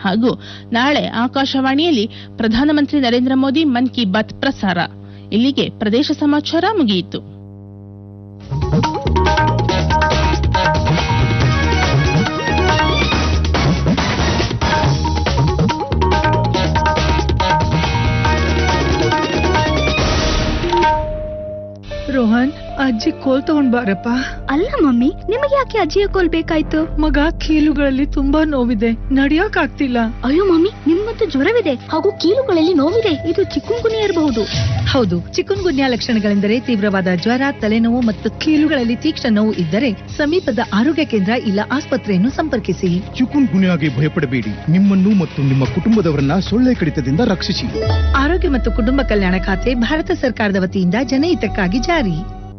ಹಾಗೂ ನಾಳೆ ಆಕಾಶವಾಣಿಯಲ್ಲಿ ಪ್ರಧಾನಮಂತ್ರಿ ನರೇಂದ್ರ ಮೋದಿ ಮನ್ ಕಿ ಬಾತ್ ಪ್ರಸಾರ ಇಲ್ಲಿಗೆ ಪ್ರದೇಶ ಸಮಾಚಾರ ಮುಗಿಯಿತು ರೋಹನ್ ಅಜ್ಜಿ ಕೋಲ್ ತಗೊಂಡ್ ಬಾರಪ್ಪ ಅಲ್ಲ ಮಮ್ಮಿ ನಿಮಗೆ ಯಾಕೆ ಅಜ್ಜಿಯ ಕೋಲ್ ಬೇಕಾಯ್ತು ಮಗ ಕೀಲುಗಳಲ್ಲಿ ತುಂಬಾ ನೋವಿದೆ ನಡಿಯಕ್ ಆಗ್ತಿಲ್ಲ ಅಯ್ಯೋ ಮಮ್ಮಿ ನಿಮ್ಮಂತೂ ಜ್ವರವಿದೆ ಹಾಗೂ ಕೀಲುಗಳಲ್ಲಿ ನೋವಿದೆ ಇದು ಚಿಕ್ಕುಂಗುನಿ ಇರಬಹುದು ಹೌದು ಚಿಕನ್ ಗುನ್ಯಾ ಲಕ್ಷಣಗಳೆಂದರೆ ತೀವ್ರವಾದ ಜ್ವರ ತಲೆನೋವು ಮತ್ತು ಕೀಲುಗಳಲ್ಲಿ ತೀಕ್ಷ್ಣ ನೋವು ಇದ್ದರೆ ಸಮೀಪದ ಆರೋಗ್ಯ ಕೇಂದ್ರ ಇಲ್ಲ ಆಸ್ಪತ್ರೆಯನ್ನು ಸಂಪರ್ಕಿಸಿ ಚಿಕುನ್ ಗುನ್ಯಾಗೆ ಭಯಪಡಬೇಡಿ ನಿಮ್ಮನ್ನು ಮತ್ತು ನಿಮ್ಮ ಕುಟುಂಬದವರನ್ನ ಸೊಳ್ಳೆ ಕಡಿತದಿಂದ ರಕ್ಷಿಸಿ ಆರೋಗ್ಯ ಮತ್ತು ಕುಟುಂಬ ಕಲ್ಯಾಣ ಖಾತೆ ಭಾರತ ಸರ್ಕಾರದ ವತಿಯಿಂದ ಜನಹಿತಕ್ಕಾಗಿ ಜಾರಿ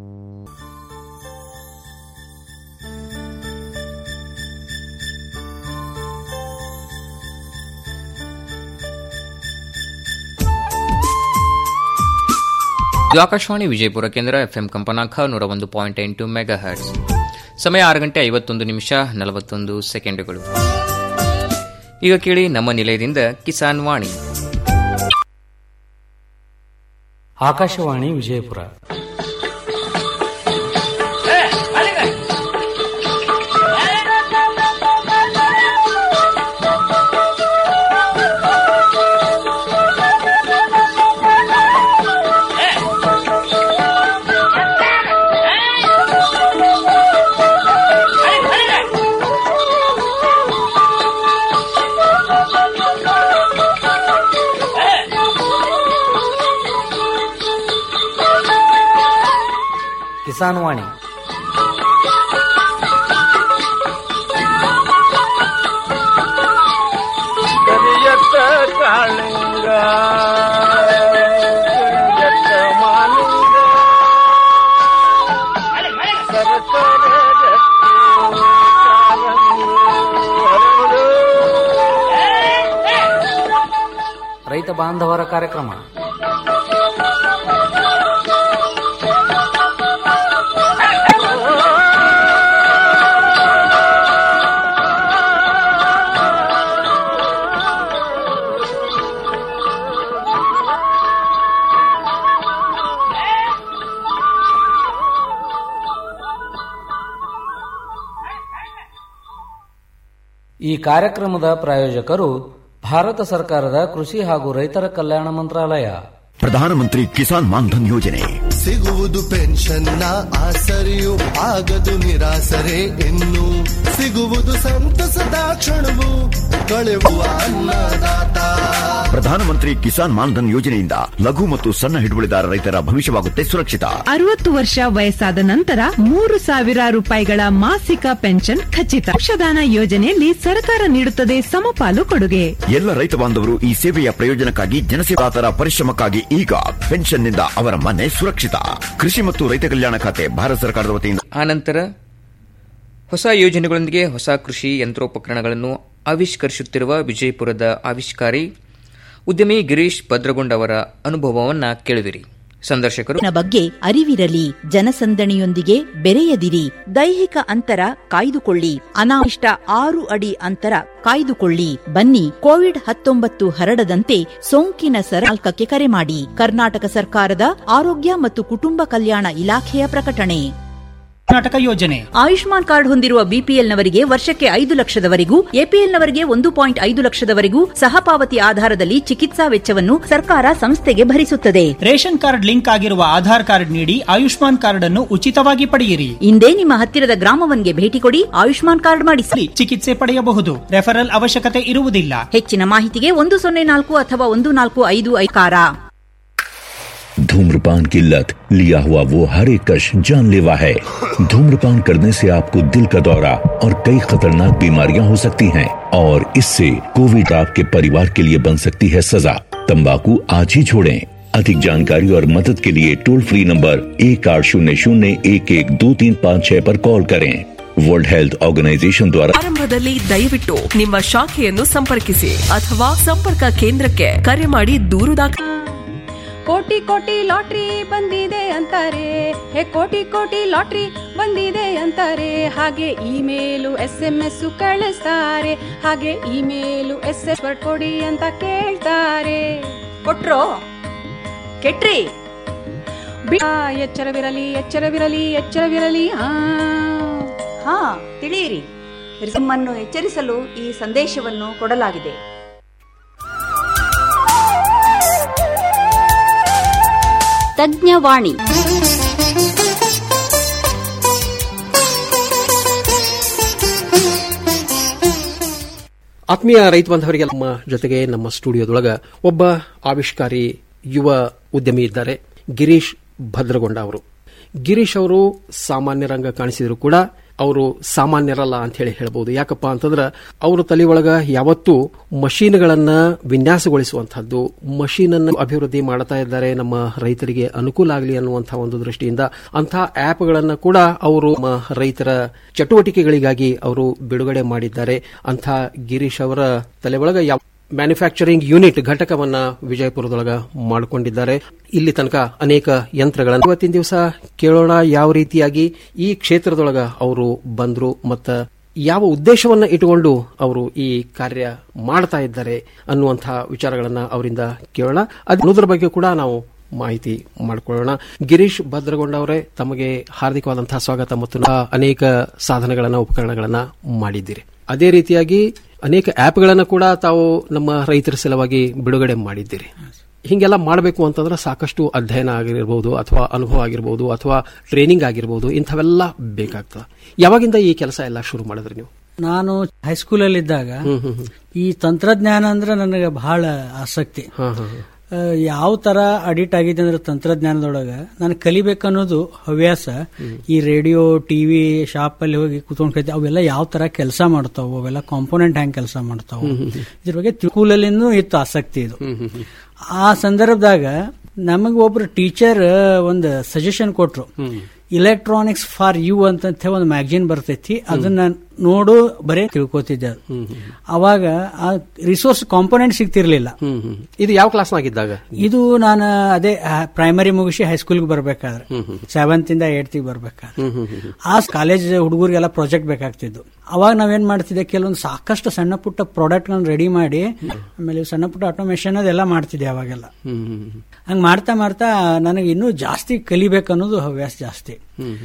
ಇದು ಆಕಾಶವಾಣಿ ವಿಜಯಪುರ ಕೇಂದ್ರ ಎಫ್ಎಂ ಕಂಪನಾಂಕ ನೂರ ಒಂದು ಪಾಯಿಂಟ್ ಎಂಟು ಮೆಗಾ ಹರ್ಟ್ಸ್ ಸಮಯ ಆರು ಗಂಟೆ ಐವತ್ತೊಂದು ನಿಮಿಷ ನಲವತ್ತೊಂದು ಸೆಕೆಂಡುಗಳು ಈಗ ಕೇಳಿ ನಮ್ಮ ನಿಲಯದಿಂದ ಕಿಸಾನ್ ವಾಣಿ ಆಕಾಶವಾಣಿ ವಿಜಯಪುರ ಕಿಸಾನ್ ವಾಣಿ ಕರಿಯತ್ತ ಕಾಳಿಂಗ ಕರಿಯತ್ತ ಮಾಲಿಂಗ ಸರಸರ ರಕ್ತಿ ಕಾರಂಗಿ ಹರಡು. ರೈತ ಬಾಂಧವರ ಕಾರ್ಯಕ್ರಮ ಈ ಕಾರ್ಯಕ್ರಮದ ಪ್ರಾಯೋಜಕರು ಭಾರತ ಸರ್ಕಾರದ ಕೃಷಿ ಹಾಗೂ ರೈತರ ಕಲ್ಯಾಣ ಮಂತ್ರಾಲಯ ಪ್ರಧಾನಮಂತ್ರಿ ಕಿಸಾನ್ ಮಾನ್ಧನ್ ಯೋಜನೆ ಸಿಗುವುದು ಪೆನ್ಷನ್ನ ಆಸರೆಯು ಆಗದು ನಿರಾಸರೆ ಇನ್ನು ಸಿಗುವುದು ಸಂತಸದ ಕ್ಷಣವು ಕಳೆಯುವ ಅನ್ನದಾತ ಪ್ರಧಾನಮಂತ್ರಿ ಕಿಸಾನ್ ಮಾನ್ಧನ್ ಯೋಜನೆಯಿಂದ ಲಘು ಮತ್ತು ಸಣ್ಣ ಹಿಡುವಳಿದಾರ ರೈತರ ಭವಿಷ್ಯವಾಗುತ್ತೆ ಸುರಕ್ಷಿತ ಅರವತ್ತು ವರ್ಷ ವಯಸ್ಸಾದ ನಂತರ ಮೂರು ಸಾವಿರ ರೂಪಾಯಿಗಳ ಮಾಸಿಕ ಪೆನ್ಷನ್ ಖಚಿತ ಔಷಧಾನ ಯೋಜನೆಯಲ್ಲಿ ಸರ್ಕಾರ ನೀಡುತ್ತದೆ ಸಮಪಾಲು ಕೊಡುಗೆ ಎಲ್ಲ ರೈತ ಬಾಂಧವರು ಈ ಸೇವೆಯ ಪ್ರಯೋಜನಕ್ಕಾಗಿ ಜನಸೇವಾತರ ಪರಿಶ್ರಮಕ್ಕಾಗಿ ಈಗ ಪೆನ್ಷನ್ನಿಂದ ಅವರ ಮನೆ ಸುರಕ್ಷಿತ ಕೃಷಿ ಮತ್ತು ರೈತ ಕಲ್ಯಾಣ ಖಾತೆ ಭಾರತ ಸರ್ಕಾರದ ವತಿಯಿಂದ ಆನಂತರ ಹೊಸ ಯೋಜನೆಗಳೊಂದಿಗೆ ಹೊಸ ಕೃಷಿ ಯಂತ್ರೋಪಕರಣಗಳನ್ನು ಆವಿಷ್ಕರಿಸುತ್ತಿರುವ ವಿಜಯಪುರದ ಆವಿಷ್ಕಾರಿ ಉದ್ಯಮಿ ಗಿರೀಶ್ ಭದ್ರಗೊಂಡ್ ಅವರ ಅನುಭವವನ್ನ ಕೇಳಿದಿರಿ ಸಂದರ್ಶಕರು ನ ಬಗ್ಗೆ ಅರಿವಿರಲಿ ಜನಸಂದಣಿಯೊಂದಿಗೆ ಬೆರೆಯದಿರಿ ದೈಹಿಕ ಅಂತರ ಕಾಯ್ದುಕೊಳ್ಳಿ ಅನಾವಿಷ್ಟ ಆರು ಅಡಿ ಅಂತರ ಕಾಯ್ದುಕೊಳ್ಳಿ ಬನ್ನಿ ಕೋವಿಡ್ ಹತ್ತೊಂಬತ್ತು ಹರಡದಂತೆ ಸೋಂಕಿನ ಸರಾಲ್ಕಕ್ಕೆ ಕರೆ ಮಾಡಿ ಕರ್ನಾಟಕ ಸರ್ಕಾರದ ಆರೋಗ್ಯ ಮತ್ತು ಕುಟುಂಬ ಕಲ್ಯಾಣ ಇಲಾಖೆಯ ಪ್ರಕಟಣೆ ಕರ್ನಾಟಕ ಯೋಜನೆ ಆಯುಷ್ಮಾನ್ ಕಾರ್ಡ್ ಹೊಂದಿರುವ ಬಿಪಿಎಲ್ನವರಿಗೆ ವರ್ಷಕ್ಕೆ ಐದು ಲಕ್ಷದವರೆಗೂ ಎಪಿಎಲ್ನವರಿಗೆ ಒಂದು ಪಾಯಿಂಟ್ ಐದು ಲಕ್ಷದವರೆಗೂ ಸಹಪಾವತಿ ಆಧಾರದಲ್ಲಿ ಚಿಕಿತ್ಸಾ ವೆಚ್ಚವನ್ನು ಸರ್ಕಾರ ಸಂಸ್ಥೆಗೆ ಭರಿಸುತ್ತದೆ ರೇಷನ್ ಕಾರ್ಡ್ ಲಿಂಕ್ ಆಗಿರುವ ಆಧಾರ್ ಕಾರ್ಡ್ ನೀಡಿ ಆಯುಷ್ಮಾನ್ ಕಾರ್ಡ್ ಅನ್ನು ಉಚಿತವಾಗಿ ಪಡೆಯಿರಿ ಇಂದೇ ನಿಮ್ಮ ಹತ್ತಿರದ ಗ್ರಾಮವನ್ಗೆ ಭೇಟಿ ಕೊಡಿ ಆಯುಷ್ಮಾನ್ ಕಾರ್ಡ್ ಮಾಡಿಸಿ ಚಿಕಿತ್ಸೆ ಪಡೆಯಬಹುದು ರೆಫರಲ್ ಅವಶ್ಯಕತೆ ಇರುವುದಿಲ್ಲ ಹೆಚ್ಚಿನ ಮಾಹಿತಿಗೆ ಒಂದು ಸೊನ್ನೆ ನಾಲ್ಕು ಅಥವಾ ಒಂದು ನಾಲ್ಕು ಐದು ಐಕಾರ धूम्रपान की लत लिया हुआ वो हर एक कश जानलेवा है धूम्रपान करने से आपको दिल का दौरा और कई खतरनाक बीमारियां हो सकती हैं और इससे कोविड आपके परिवार के लिए बन सकती है सजा तंबाकू आज ही छोड़ें अधिक जानकारी और मदद के लिए टोल फ्री नंबर एक आठ शून्य शून्य एक एक दो तीन पाँच छह पर कॉल करें ವರ್ಲ್ಡ್ ಹೆಲ್ತ್ ಆರ್ಗನೈಸೇಷನ್ ದ್ವಾರ ಆರಂಭದಲ್ಲಿ ದಯವಿಟ್ಟು ನಿಮ್ಮ ಶಾಖೆಯನ್ನು ಸಂಪರ್ಕಿಸಿ ಅಥವಾ ಸಂಪರ್ಕ ಕೇಂದ್ರಕ್ಕೆ ಕರೆ ಮಾಡಿ ದೂರು ದಾಖ ಕೋಟಿ ಕೋಟಿ ಲಾಟ್ರಿ ಬಂದಿದೆ ಅಂತಾರೆ ಹೇ ಕೋಟಿ ಕೋಟಿ ಲಾಟ್ರಿ ಬಂದಿದೆ ಅಂತಾರೆ ಹಾಗೆ ಇಮೇಲು ಎಸ್ ಎಂ ಎಸ್ ಕಳಿಸ್ತಾರೆ ಹಾಗೆ ಇಮೇಲು ಎಸ್ ಎಸ್ ಕೊಡಿ ಅಂತ ಕೇಳ್ತಾರೆ ಕೊಟ್ರೋ ಕೆಟ್ರಿ ಬಿ- ಆ, ಎಚ್ಚರವಿರಲಿ ಎಚ್ಚರವಿರಲಿ ಎಚ್ಚರವಿರಲಿ ಆ ಹಾ ತಿಳಿಯಿರಿ ನಿಮ್ಮನ್ನು ಎಚ್ಚರಿಸಲು ಈ ಸಂದೇಶವನ್ನು ಕೊಡಲಾಗಿದೆ ತಜ್ಞವಾಣಿ ಆತ್ಮೀಯ ರೈತ ಬಾಂಧವರಿಗೆ ನಮ್ಮ ಜೊತೆಗೆ ನಮ್ಮ ಸ್ಟುಡಿಯೋದೊಳಗ ಒಬ್ಬ ಆವಿಷ್ಕಾರಿ ಯುವ ಉದ್ಯಮಿ ಇದ್ದಾರೆ ಗಿರೀಶ್ ಭದ್ರಗೊಂಡ ಅವರು ಗಿರೀಶ್ ಅವರು ಸಾಮಾನ್ಯ ರಂಗ ಕಾಣಿಸಿದ್ರು ಕೂಡ ಅವರು ಸಾಮಾನ್ಯರಲ್ಲ ಅಂತ ಹೇಳಿ ಹೇಳ್ಬೋದು ಯಾಕಪ್ಪ ಅಂತಂದ್ರೆ ಅವರ ತಲೆ ಒಳಗ ಯಾವತ್ತೂ ಮಷೀನ್ಗಳನ್ನ ವಿನ್ಯಾಸಗೊಳಿಸುವಂತಹದ್ದು ಮಷೀನ್ ಅನ್ನು ಅಭಿವೃದ್ಧಿ ಮಾಡ್ತಾ ಇದ್ದಾರೆ ನಮ್ಮ ರೈತರಿಗೆ ಅನುಕೂಲ ಆಗಲಿ ಅನ್ನುವಂತಹ ಒಂದು ದೃಷ್ಟಿಯಿಂದ ಅಂತಹ ಆಪ್ಗಳನ್ನ ಕೂಡ ಅವರು ನಮ್ಮ ರೈತರ ಚಟುವಟಿಕೆಗಳಿಗಾಗಿ ಅವರು ಬಿಡುಗಡೆ ಮಾಡಿದ್ದಾರೆ ಅಂಥ ಗಿರೀಶ್ ಅವರ ತಲೆ ಒಳಗ ಯಾವ ಮ್ಯಾನುಫ್ಯಾಕ್ಚರಿಂಗ್ ಯೂನಿಟ್ ಘಟಕವನ್ನ ವಿಜಯಪುರದೊಳಗ ಮಾಡಿಕೊಂಡಿದ್ದಾರೆ ಇಲ್ಲಿ ತನಕ ಅನೇಕ ಯಂತ್ರಗಳನ್ನು ಇವತ್ತಿನ ದಿವಸ ಕೇಳೋಣ ಯಾವ ರೀತಿಯಾಗಿ ಈ ಕ್ಷೇತ್ರದೊಳಗ ಅವರು ಬಂದ್ರು ಮತ್ತ ಯಾವ ಉದ್ದೇಶವನ್ನ ಇಟ್ಟುಕೊಂಡು ಅವರು ಈ ಕಾರ್ಯ ಮಾಡ್ತಾ ಇದ್ದಾರೆ ಅನ್ನುವಂತಹ ವಿಚಾರಗಳನ್ನ ಅವರಿಂದ ಕೇಳೋಣ ಅನ್ನೋದ್ರ ಬಗ್ಗೆ ಕೂಡ ನಾವು ಮಾಹಿತಿ ಮಾಡಿಕೊಳ್ಳೋಣ ಗಿರೀಶ್ ಭದ್ರಗೊಂಡ ಅವರೇ ತಮಗೆ ಹಾರ್ದಿಕವಾದಂತಹ ಸ್ವಾಗತ ಮತ್ತು ನಾ ಅನೇಕ ಸಾಧನಗಳನ್ನ ಉಪಕರಣಗಳನ್ನ ಮಾಡಿದ್ದೀರಿ ಅದೇ ರೀತಿಯಾಗಿ ಅನೇಕ ಆಪ್ಗಳನ್ನು ಕೂಡ ತಾವು ನಮ್ಮ ರೈತರ ಸಲುವಾಗಿ ಬಿಡುಗಡೆ ಮಾಡಿದ್ದೀರಿ ಹಿಂಗೆಲ್ಲ ಮಾಡಬೇಕು ಅಂತಂದ್ರೆ ಸಾಕಷ್ಟು ಅಧ್ಯಯನ ಆಗಿರಬಹುದು ಅಥವಾ ಅನುಭವ ಆಗಿರಬಹುದು ಅಥವಾ ಟ್ರೈನಿಂಗ್ ಆಗಿರಬಹುದು ಇಂಥವೆಲ್ಲ ಬೇಕಾಗ್ತದೆ ಯಾವಾಗಿಂದ ಈ ಕೆಲಸ ಎಲ್ಲ ಶುರು ಮಾಡಿದ್ರಿ ನೀವು ನಾನು ಹೈಸ್ಕೂಲಲ್ಲಿ ಇದ್ದಾಗ ಈ ತಂತ್ರಜ್ಞಾನ ಅಂದ್ರೆ ನನಗೆ ಬಹಳ ಆಸಕ್ತಿ ಆ, ಯಾವ ತರ ಅಡಿಟ್ ಆಗಿದೆ ಅಂದ್ರೆ ತಂತ್ರಜ್ಞಾನದೊಳಗ ನಾನು ಕಲಿಬೇಕನ್ನೋದು ಹವ್ಯಾಸ ಈ ರೇಡಿಯೋ ಟಿವಿ ಶಾಪ್ ಅಲ್ಲಿ ಹೋಗಿ ಕುತ್ಕೊಂಡು ಕಲಿತೆ ಅವೆಲ್ಲ ಯಾವ ತರ ಕೆಲಸ ಮಾಡ್ತಾವು ಅವೆಲ್ಲ ಕಾಂಪೋನೆಂಟ್ ಹೆಂಗ್ ಕೆಲಸ ಮಾಡ್ತಾವು ಇದ್ರ ಬಗ್ಗೆ ಸ್ಕೂಲಲ್ಲಿನೂ ಇತ್ತು ಆಸಕ್ತಿ ಇದು ಆ ಸಂದರ್ಭದಾಗ ನಮಗೆ ಒಬ್ರು ಟೀಚರ್ ಒಂದು ಸಜೆಷನ್ ಕೊಟ್ರು ಇಲೆಕ್ಟ್ರಾನಿಕ್ಸ್ ಫಾರ್ ಯು ಅಂತ ಒಂದು ಮ್ಯಾಗಜಿನ್ ಬರ್ತೈತಿ ಅದನ್ನ ನೋಡು ಬರೇ ತಿಳ್ಕೊತಿದ್ದೆ ಅದು. ಅವಾಗ ಆ ರಿಸೋರ್ಸ್ ಕಾಂಪೋನೆಂಟ್ ಸಿಗ್ತಿರ್ಲಿಲ್ಲ ಇದು ಯಾವ ಕ್ಲಾಸ್ನಾಗಿದ್ದಾಗ ಇದು ನಾನು ಅದೇ ಪ್ರೈಮರಿ ಮುಗಿಸಿ ಹೈಸ್ಕೂಲ್ಗೆ ಬರ್ಬೇಕಾದ್ರೆ ಸೆವೆಂತ್ ಇಂದ ಏಟ್ತ್ ಬರ್ಬೇಕಾದ್ರೆ ಆ ಕಾಲೇಜ್ ಹುಡುಗರಿಗೆಲ್ಲ ಪ್ರಾಜೆಕ್ಟ್ ಬೇಕಾಗ್ತಿದ್ದು ಅವಾಗ ನಾವೇನ್ ಮಾಡ್ತಿದ್ದೆ ಕೆಲವೊಂದು ಸಾಕಷ್ಟು ಸಣ್ಣ ಪುಟ್ಟ ಪ್ರಾಡಕ್ಟ್ ರೆಡಿ ಮಾಡಿ ಆಮೇಲೆ ಸಣ್ಣ ಪುಟ್ಟ ಆಟೋಮೇಶನ್ ಅದೆಲ್ಲ ಮಾಡ್ತಿದ್ದೆ ಅವಾಗೆಲ್ಲ ಹಂಗ್ ಮಾಡ್ತಾ ಮಾಡ್ತಾ ನನಗೆ ಇನ್ನೂ ಜಾಸ್ತಿ ಕಲಿಬೇಕನ್ನೋದು ಹವ್ಯಾಸ ಜಾಸ್ತಿ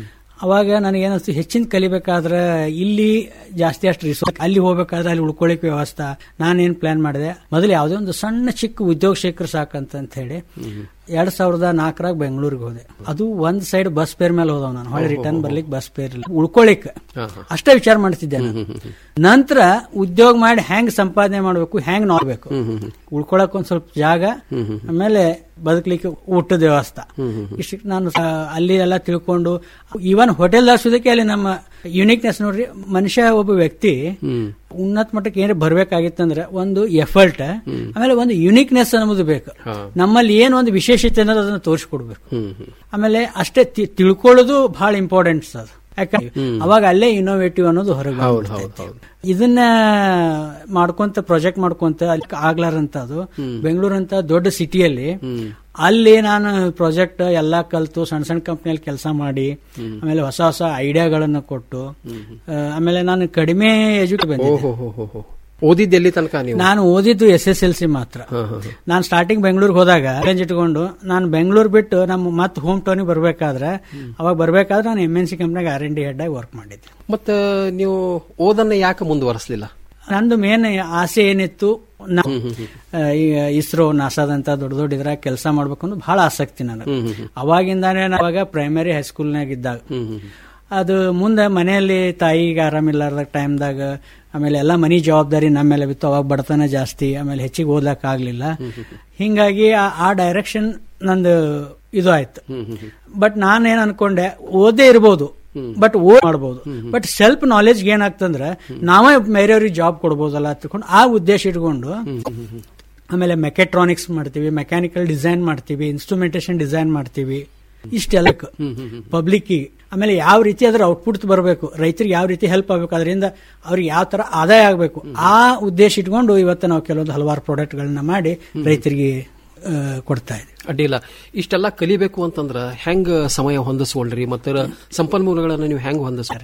ಅವಾಗ ನನಗೇನಿಸ್ತು ಹೆಚ್ಚಿನ ಕಲಿಬೇಕಾದ್ರೆ ಇಲ್ಲಿ ಜಾಸ್ತಿ ಅಷ್ಟು ರಿಸೋರ್ಸ್ ಅಲ್ಲಿ ಹೋಗ್ಬೇಕಾದ್ರೆ ಅಲ್ಲಿ ಉಳ್ಕೊಳ್ಳಿಕ್ಕೆ ವ್ಯವಸ್ಥೆ ನಾನೇನ್ ಪ್ಲಾನ್ ಮಾಡಿದೆ ಮೊದಲು ಯಾವುದೇ ಒಂದು ಸಣ್ಣ ಚಿಕ್ಕ ಉದ್ಯೋಗ ಶೇಖರ್ ಸಾಕಂತ ಹೇಳಿ ಎರಡ್ ಸಾವಿರದ ನಾಲ್ಕರಾಗ ಬೆಂಗಳೂರಿಗೆ ಹೋದೆ ಅದು ಒಂದ್ ಸೈಡ್ ಬಸ್ ಪೇರ್ ಮೇಲೆ ಹೋದವ್ ನಾನು ಹೊಳೆ ರಿಟರ್ನ್ ಬರ್ಲಿಕ್ಕೆ ಬಸ್ ಪೇರ್ ಇಲ್ಲ ಉಳ್ಕೊಳ್ಳಿಕ್ ಅಷ್ಟೇ ವಿಚಾರ ಮಾಡ್ತಿದ್ದೆ ನಾನು ನಂತರ ಉದ್ಯೋಗ ಮಾಡಿ ಹೆಂಗ್ ಸಂಪಾದನೆ ಮಾಡ್ಬೇಕು ಹೆಂಗ್ ನೋಡ್ಬೇಕು ಉಳ್ಕೊಳಕ್ ಒಂದ್ ಸ್ವಲ್ಪ ಜಾಗ ಆಮೇಲೆ ಬದುಕಲಿಕ್ಕೆ ಊಟದ ವ್ಯವಸ್ಥೆ ಇಷ್ಟು ನಾನು ಸ- ಅಲ್ಲಿ ಎಲ್ಲ ತಿಳ್ಕೊಂಡು ಈವನ್ ಹೋಟೆಲ್ ಸುದಕ್ಕೆ ಅಲ್ಲಿ ನಮ್ಮ ಯುನಿಕ್ನೆಸ್ ನೋಡ್ರಿ ಮನುಷ್ಯ ಒಬ್ಬ ವ್ಯಕ್ತಿ ಉನ್ನತ ಮಟ್ಟಕ್ಕೆ ಏನಾರ ಬರ್ಬೇಕಾಗಿತ್ತಂದ್ರೆ ಒಂದು ಎಫರ್ಟ್ ಆಮೇಲೆ ಒಂದು ಯುನಿಕ್ನೆಸ್ ಅನ್ನೋದು ಬೇಕು ನಮ್ಮಲ್ಲಿ ಏನು ಒಂದು ವಿಶೇಷತೆ ಅನ್ನೋದು ಅದನ್ನ ತೋರಿಸ್ಕೊಡ್ಬೇಕು ಆಮೇಲೆ ಅಷ್ಟೇ ತಿ- ತಿಳ್ಕೊಳ್ಳೋದು ಬಹಳ ಇಂಪಾರ್ಟೆಂಟ್ ಅದು ಯಾಕಂದ್ರೆ ಅವಾಗ ಅಲ್ಲೇ ಇನೋವೇಟಿವ್ ಅನ್ನೋದು ಹೊರಗೆ ಬಂದ್ಬಿಡ್ತೈತಿ. ಇದನ್ನ ಮಾಡ್ಕೊಂತ ಪ್ರಾಜೆಕ್ಟ್ ಮಾಡ್ಕೊಂತ ಅಲ್ಲಿ ಆಗ್ಲಾರಂತ ಅದು ಬೆಂಗಳೂರು ಅಂತ ದೊಡ್ಡ ಸಿಟಿಯಲ್ಲಿ ಅಲ್ಲಿ ನಾನು ಪ್ರಾಜೆಕ್ಟ್ ಎಲ್ಲಾ ಕಲ್ತು ಸಣ್ಣ ಸಣ್ಣ ಕಂಪ್ನಿಯಲ್ಲಿ ಕೆಲಸ ಮಾಡಿ ಆಮೇಲೆ ಹೊಸ ಹೊಸ ಐಡಿಯಾಗಳನ್ನ ಕೊಟ್ಟು ಆ, ಆಮೇಲೆ ನಾನು ಕಡಿಮೆ ಎಜುಕೇಟ್ ಬಂದಿದ್ದೆ ಓಹೋ ಓದಿದ್ದು ಎಲ್ಲಿ ತನಕ ನೀವು ನಾನು ಓದಿದ್ದು ಎಸ್ ಎಸ್ ಎಲ್ ಸಿ ಮಾತ್ರ ನಾನು ಸ್ಟಾರ್ಟಿಂಗ್ ಬೆಂಗಳೂರಿಗೆ ಹೋದಾಗ ರೇಂಜ್ ಇಟ್ಕೊಂಡು ನಾನು ಬೆಂಗಳೂರು ಬಿಟ್ಟು ನಮ್ಮ ಮತ್ತೆ ಹೋಮ್ ಟೌನಿಗೆ ಬರ್ಬೇಕಾದ್ರೆ ಅವಾಗ ಬರ್ಬೇಕಾದ್ರೆ ನಾನು ಎಂ ಎನ್ ಸಿ ಕಂಪ್ನಿಯಾಗ ಆರ್ ಎನ್ ಡಿ ಹೆಡ್ ಆಗಿ ವರ್ಕ್ ಮಾಡಿದ್ದೆ ಮತ್ತೆ ನೀವು ಓದನ್ನ ಯಾಕೆ ಮುಂದುವರಿಸಲಿಲ್ಲ ನಂದು ಮೇನ್ ಆಸೆ ಏನಿತ್ತು ನಾ- ಆ, ಈ ಇಸ್ರೋ ನಾಸಾದಂತ ದೊಡ್ಡ ದೊಡ್ಡ ಇದ್ರಾಗ ಕೆಲಸ ಮಾಡ್ಬೇಕು ಅನ್ನೋದು ಬಹಳ ಆಸಕ್ತಿ ನನಗೆ ಅವಾಗಿಂದಾನೇ ನಾನು ಅವಾಗ ಪ್ರೈಮರಿ ಹೈಸ್ಕೂಲ್ನಾಗ ಇದ್ದಾಗ ಅದು ಮುಂದೆ ಮನೆಯಲ್ಲಿ ತಾಯಿಗೆ ಆರಾಮಿಲ್ಲಾರ್ದ ಟೈಮ್ದಾಗ ಆಮೇಲೆ ಎಲ್ಲ ಮನಿ ಜವಾಬ್ದಾರಿ ನಮ್ಮ ಮೇಲೆ ಬಿತ್ತು ಅವಾಗ ಬಡತನ ಜಾಸ್ತಿ ಆಮೇಲೆ ಹೆಚ್ಚಿಗೆ ಓದ್ಲಕ್ ಆಗ್ಲಿಲ್ಲ ಹಿಂಗಾಗಿ ಆ- ಆ ಡೈರೆಕ್ಷನ್ ನಂದು ಇದು ಆಯ್ತು ಬಟ್ ನಾನೇನ್ ಅನ್ಕೊಂಡೆ ಓದೇ ಇರ್ಬೋದು ಬಟ್ ಓದ್ ಮಾಡ್ಬೋದು ಬಟ್ ಸೆಲ್ಫ್ ನಾಲೆಜ್ ಏನಾಗ್ತಂದ್ರೆ ನಾವೇ ಬೇರೆಯವ್ರಿಗೆ ಜಾಬ್ ಕೊಡ್ಬೋದಲ್ಲ ತಿಳ್ಕೊಂಡು ಆ ಉದ್ದೇಶ ಇಟ್ಕೊಂಡು ಆಮೇಲೆ ಮೆಕೆಟ್ರಾನಿಕ್ಸ್ ಮಾಡ್ತೀವಿ ಮೆಕ್ಯಾನಿಕಲ್ ಡಿಸೈನ್ ಮಾಡ್ತೀವಿ ಇನ್ಸ್ಟ್ರುಮೆಂಟೇಶನ್ ಡಿಸೈನ್ ಮಾಡ್ತೀವಿ ಇಷ್ಟೆಲ್ಲ ಪಬ್ಲಿಕ್ ಆಮೇಲೆ ಯಾವ ರೀತಿ ಅದರ ಔಟ್ಪುಟ್ ಬರಬೇಕು ರೈತರಿಗೆ ಯಾವ ರೀತಿ ಹೆಲ್ಪ್ ಆಗಬೇಕು ಅದರಿಂದ ಅವ್ರಿಗೆ ಯಾವ ತರ ಆದಾಯ ಆಗಬೇಕು ಆ ಉದ್ದೇಶ ಇಟ್ಕೊಂಡು ಇವತ್ತು ನಾವು ಕೆಲವೊಂದು ಹಲವಾರು ಪ್ರಾಡಕ್ಟ್ಗಳನ್ನ ಮಾಡಿ ರೈತರಿಗೆ ಆ, ಕೊಡ್ತಾ ಇದೆ ಅಡ್ಡಿಲ್ಲ ಇಷ್ಟೆಲ್ಲ ಕಲಿಬೇಕು ಅಂತಂದ್ರ ಹೆಂಗ್ ಸಮಯ ಹೊಂದಿಸ್ಕೊಳ್ರಿ ಮತ್ತೆ ಸಂಪನ್ಮೂಲಗಳನ್ನ ನೀವು ಹೆಂಗ್ ಹೊಂದಿಸ್ತಾರೆ